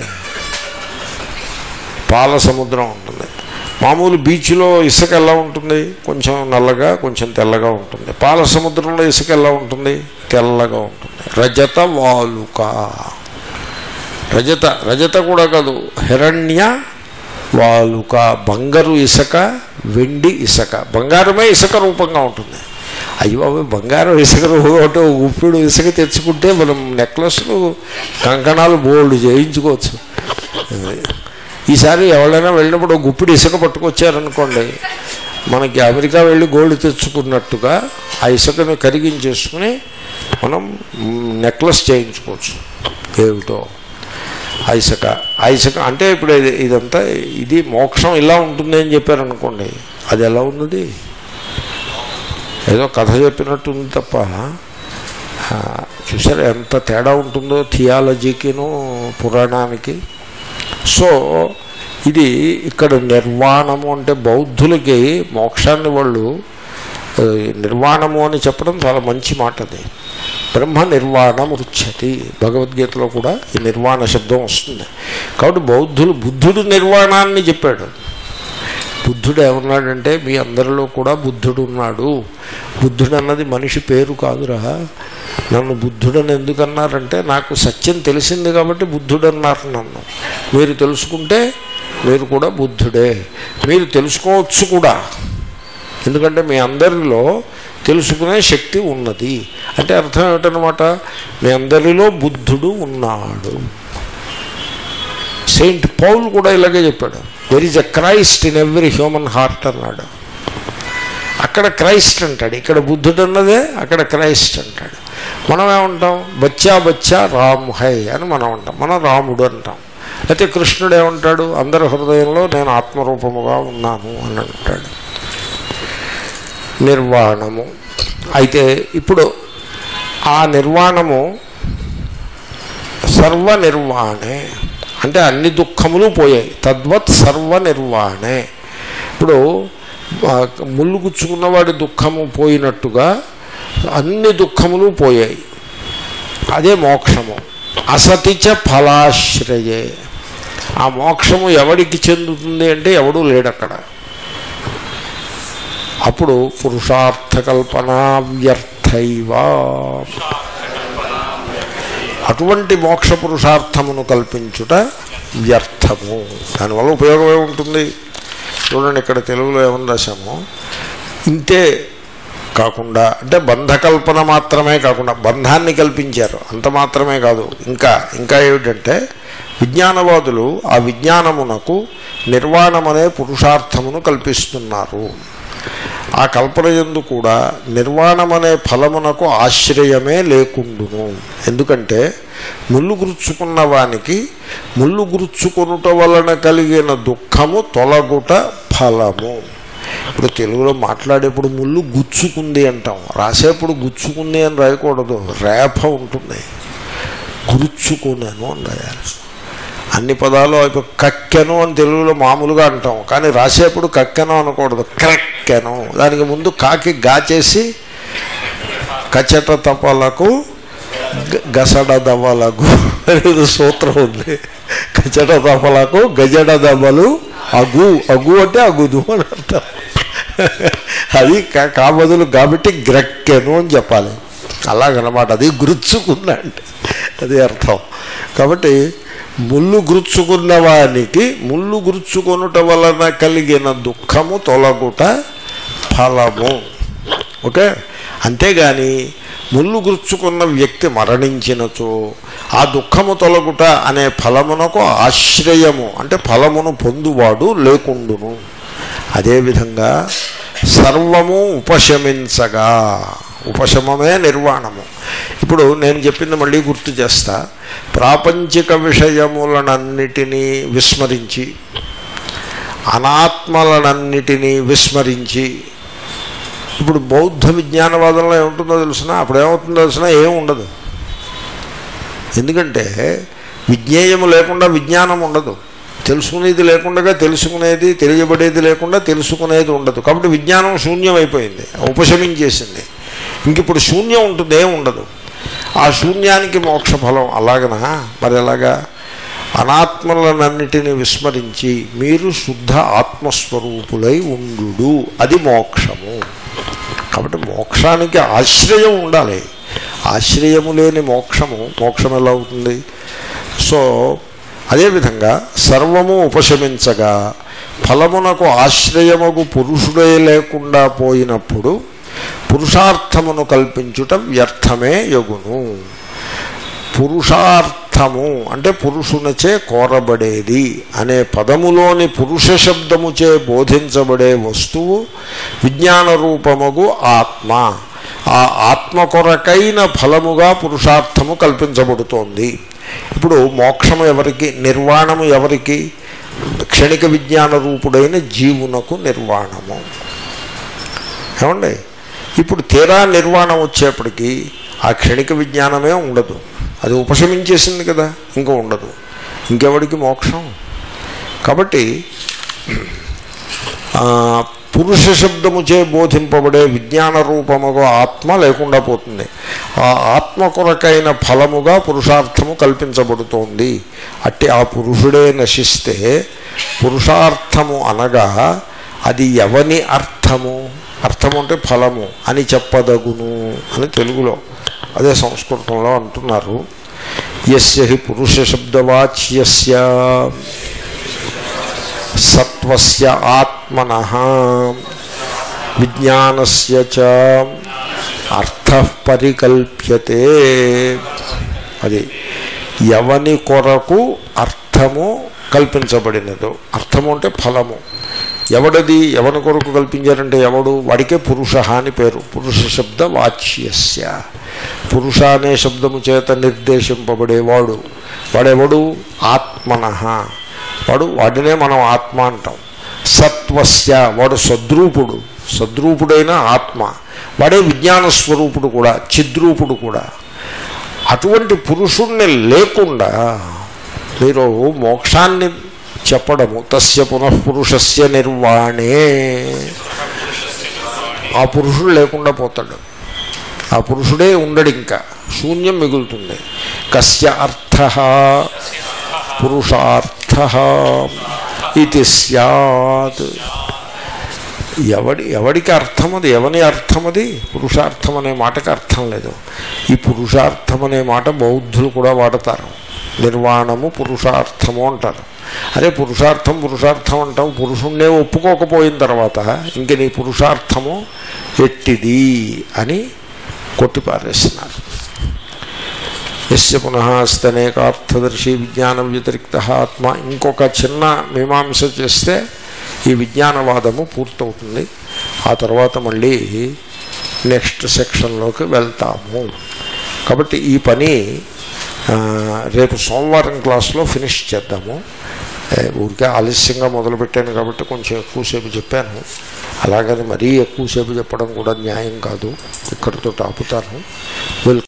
పాల సముద్రం ఉంటుంది మామూలు బీచ్లో ఇసుక ఎలా ఉంటుంది కొంచెం నల్లగా కొంచెం తెల్లగా ఉంటుంది పాల సముద్రంలో ఇసుక ఎలా ఉంటుంది తెల్లగా ఉంటుంది రజత వాలుక రజత రజత కూడా కాదు హిరణ్య వాలుక బంగారు ఇసుక వెండి ఇసుక బంగారమే ఇసుక రూపంగా ఉంటుంది అయ్యో అవి బంగారం ఇసుక రూపంలో ఉప్పుడు ఇసుక తెచ్చుకుంటే మనం నెక్లెస్లు కంకణాలు బోల్డ్ చేయించుకోవచ్చు ఈసారి ఎవరైనా వెళ్ళినప్పుడు ఒక గుప్పిడి ఇసుక పట్టుకొచ్చారనుకోండి మనకి అమెరికా వెళ్ళి గోల్డ్ తెచ్చుకున్నట్టుగా ఆ ఇసుకని కరిగించేసుకుని మనం నెక్లెస్ చేయించుకోవచ్చు ఏమిటో ఆ ఇసుక ఆ ఇసుక అంటే ఇప్పుడు ఇది ఇదంతా ఇది మోక్షం ఇలా ఉంటుంది అని చెప్పారనుకోండి అది ఎలా ఉన్నది ఏదో కథ చెప్పినట్టు ఉంది తప్ప ఆ, చూసారా ఎంత తేడా ఉంటుందో థియాలజీకిను పురాణానికి సో ఇది ఇక్కడ నిర్వాణము అంటే బౌద్ధులకి మోక్షాన్ని వాళ్ళు ఆ, నిర్వాణము అని చెప్పడం చాలా మంచి మాట అది బ్రహ్మ నిర్వాణం రుచ్చతి భగవద్గీతలో కూడా ఈ నిర్వాణ శబ్దం వస్తుంది కాబట్టి బౌద్ధులు బుద్ధుడు నిర్వాణాన్ని చెప్పాడు బుద్ధుడు ఏమన్నాడంటే మీ అందరిలో కూడా బుద్ధుడు ఉన్నాడు బుద్ధుడు అన్నది మనిషి పేరు కాదురా నన్ను బుద్ధుడని ఎందుకన్నారంటే నాకు సత్యం తెలిసింది కాబట్టి బుద్ధుడు అన్నారు నన్ను మీరు తెలుసుకుంటే మీరు కూడా బుద్ధుడే మీరు తెలుసుకోవచ్చు కూడా ఎందుకంటే మీ అందరిలో తెలుసుకునే శక్తి ఉన్నది అంటే అర్థం ఏమిటనమాట మీ అందరిలో బుద్ధుడు ఉన్నాడు సెయింట్ పౌల్ కూడా ఇలాగే చెప్పాడు there is a Christ in every human heart అన్నాడు అక్కడ క్రైస్ట్ అంటాడు ఇక్కడ బుద్ధుడు అన్నదే అక్కడ క్రైస్ట్ అంటాడు మనం ఏమంటాం బచ్చా బచ్చా రామ్ హై అని మనం అంటాం మనం రాముడు అంటాం అయితే కృష్ణుడు ఏమంటాడు అందరి హృదయంలో నేను ఆత్మరూపముగా ఉన్నాను అని అంటాడు నిర్వాణము అయితే ఇప్పుడు ఆ నిర్వాణము సర్వ నిర్వాణే అంటే అన్ని దుఃఖములు పోయాయి తద్వత్ సర్వ నిర్వాణే ఇప్పుడు ఆ, ముళ్ళు గుచ్చుకున్నవాడి దుఃఖము పోయినట్టుగా అన్ని దుఃఖములు పోయాయి అదే మోక్షము అసతిచ ఫలాశ్రయే ఆ మోక్షము ఎవడికి చెందుతుంది అంటే ఎవడూ లేడు అక్కడ అప్పుడు పురుషార్థకల్పన వ్యర్థైవా అటువంటి మోక్ష పురుషార్థమును కల్పించుట వ్యర్థము దానివల్ల ఉపయోగం ఏముంటుంది చూడండి ఇక్కడ తెలుగులో ఏమని రాశాము ఇంతే కాకుండా అంటే బంధకల్పన మాత్రమే కాకుండా బంధాన్ని కల్పించారు అంత మాత్రమే కాదు ఇంకా ఇంకా ఏమిటంటే విజ్ఞానవాదులు ఆ విజ్ఞానమునకు నిర్వాణమనే పురుషార్థమును కల్పిస్తున్నారు ఆ కల్పన ఎందు కూడా నిర్వాణమనే ఫలమునకు ఆశ్రయమే లేకుండును ఎందుకంటే ముళ్ళు గురుచుకున్న వానికి ముళ్ళు గురుచుకొనుట వలన కలిగిన దుఃఖము తొలగుట ఫలము ఇప్పుడు తెలుగులో మాట్లాడేప్పుడు ముళ్ళు గుచ్చుకుంది అంటాం రాసేప్పుడు గుచ్చుకుంది అని రాయకూడదు రేప ఉంటుంది గురుచుకున్నాను అని రాయాలి అన్ని పదాలు ఇప్పుడు కక్కెను అని తెలుగులో మామూలుగా అంటాం కానీ రాసేప్పుడు కక్కెను అనకూడదు క్రక్కెను దానికి ముందు కాకి గాచేసి కచట తపలకు గ- గసడ దవ్వలకు అనేది సూత్రం ఉంది కచట తపలకు గజడ దవ్వలు అగు అగు అంటే అగుదు అని అర్థం అది కా- కాబదులు కాబట్టి గ్రక్కెను అని చెప్పాలి అలాగనమాట అది గురుచుకుందా అంటే అది అర్థం కాబట్టి ముళ్ళు గురుచుకున్న వానికి ముళ్ళు గురుచుకొనుట వలన కలిగిన దుఃఖము తొలగుట ఫలము ఓకే అంతేగాని ముళ్ళు గుర్చుకున్న వ్యక్తి మరణించినచో ఆ దుఃఖము తొలగుట అనే ఫలమునకు ఆశ్రయము అంటే ఫలమును పొందువాడు లేకుండును అదేవిధంగా సర్వము ఉపశమించగా ఉపశమమే నిర్వాణము ఇప్పుడు నేను చెప్పింది మళ్ళీ గుర్తు చేస్తా ప్రాపంచిక విషయములనన్నిటినీ విస్మరించి అనాత్మలనన్నిటినీ విస్మరించి ఇప్పుడు బౌద్ధ విజ్ఞానవాదంలో ఏముంటుందో తెలిసిన అప్పుడు ఏమవుతుందో తెలిసిన ఏం ఉండదు ఎందుకంటే విజ్ఞేయము లేకుండా విజ్ఞానం ఉండదు తెలుసుకునేది లేకుండా తెలుసుకునేది తెలియబడేది లేకుండా తెలుసుకునేది ఉండదు కాబట్టి విజ్ఞానం శూన్యమైపోయింది ఉపశమించేసింది ఇంక ఇప్పుడు శూన్యం ఉంటుంది ఏం ఉండదు ఆ శూన్యానికి మోక్ష ఫలం అలాగనా మరి ఎలాగా అనాత్మలనన్నిటిని విస్మరించి మీరు శుద్ధ ఆత్మస్వరూపులై ఉండు అది మోక్షము కాబట్టి మోక్షానికి ఆశ్రయం ఉండాలి ఆశ్రయము లేని మోక్షము మోక్షం ఎలా అవుతుంది సో అదేవిధంగా సర్వము ఉపశమించగా ఫలమునకు ఆశ్రయముకు పురుషుడే లేకుండా పోయినప్పుడు పురుషార్థమును కల్పించుట వ్యర్థమే యగును పురుషార్థము అంటే పురుషునిచే కోరబడేది అనే పదములోని పురుష శబ్దముచే బోధించబడే వస్తువు విజ్ఞాన రూపముగు ఆత్మ ఆ ఆత్మ కొరకైన ఫలముగా పురుషార్థము కల్పించబడుతోంది ఇప్పుడు మోక్షము ఎవరికి నిర్వాణము ఎవరికి క్షణిక విజ్ఞాన రూపుడైన జీవునకు నిర్వాణము ఏమండి ఇప్పుడు తీరా నిర్వాణం వచ్చేప్పటికి ఆ క్షణిక విజ్ఞానమే ఉండదు అది ఉపశమించేసింది కదా ఇంకా ఉండదు ఇంకెవడికి మోక్షం కాబట్టి ఆ, పురుష శబ్దముచే బోధింపబడే విజ్ఞాన రూపముగా ఆత్మ లేకుండా పోతుంది ఆ ఆత్మ కొరకైన ఫలముగా పురుషార్థము కల్పించబడుతోంది అట్టి ఆ పురుషుడే నశిస్తే పురుషార్థము అనగా అది ఎవని అర్థము అర్థము అంటే ఫలము అని చెప్పదగును అని తెలుగులో అదే సంస్కృతంలో అంటున్నారు యస్య హి పురుష శబ్దవాచ్యస్య సత్వస్య ఆత్మన విజ్ఞానస్య చ అర్థ పరికల్ప్యతే అది ఎవని కొరకు అర్థము కల్పించబడినదో అర్థము అంటే ఫలము ఎవడది ఎవని కొరకు కల్పించారంటే ఎవడు వాడికే పురుష అని పేరు పురుష శబ్ద వాచ్యస్య పురుష అనే శబ్దము చేత నిర్దేశింపబడేవాడు వాడెవడు ఆత్మన వాడు వాడినే మనం ఆత్మ అంటాం సత్వస్య వాడు సద్రూపుడు సద్రూపుడైన ఆత్మ వాడే విజ్ఞాన స్వరూపుడు కూడా చిద్రూపుడు కూడా అటువంటి పురుషుణ్ణి లేకుండా మీరు మోక్షాన్ని చెప్పడము తస్య పునఃపురుషస్య నిర్వాణే ఆ పురుషుడు లేకుండా పోతాడు ఆ పురుషుడే ఉండడు ఇంకా శూన్యం మిగులుతుంది కస్య అర్థ పురుషార్థ ఇది సత్ ఎవడి ఎవడికి అర్థం అది ఎవని అర్థం అది పురుషార్థం అనే మాటకి అర్థం లేదు ఈ పురుషార్థం అనే మాట బౌద్ధులు కూడా వాడతారు నిర్వాణము పురుషార్థము అంటారు అదే పురుషార్థం పురుషార్థం అంటావు పురుషుణ్ణే ఒప్పుకోకపోయిన తర్వాత ఇంక నీ పురుషార్థము ఎట్టిది అని కొట్టిపారేస్తున్నారు ఎస్య పునః స్తనేకార్థదర్శి విజ్ఞాన వ్యతిరిక్త ఆత్మ ఇంకొక చిన్న మీమాంస చేస్తే ఈ విజ్ఞానవాదము పూర్తవుతుంది ఆ తర్వాత మళ్ళీ నెక్స్ట్ సెక్షన్లోకి వెళ్తాము కాబట్టి ఈ పని ఆ, రేపు సోమవారం క్లాస్లో ఫినిష్ చేద్దాము ఏ, ఊరికే ఆలస్యంగా మొదలుపెట్టాను కాబట్టి కొంచెం ఎక్కువసేపు చెప్పాను అలాగని మరీ ఎక్కువసేపు చెప్పడం కూడా న్యాయం కాదు ఇక్కడితో ఆపుతాను వెల్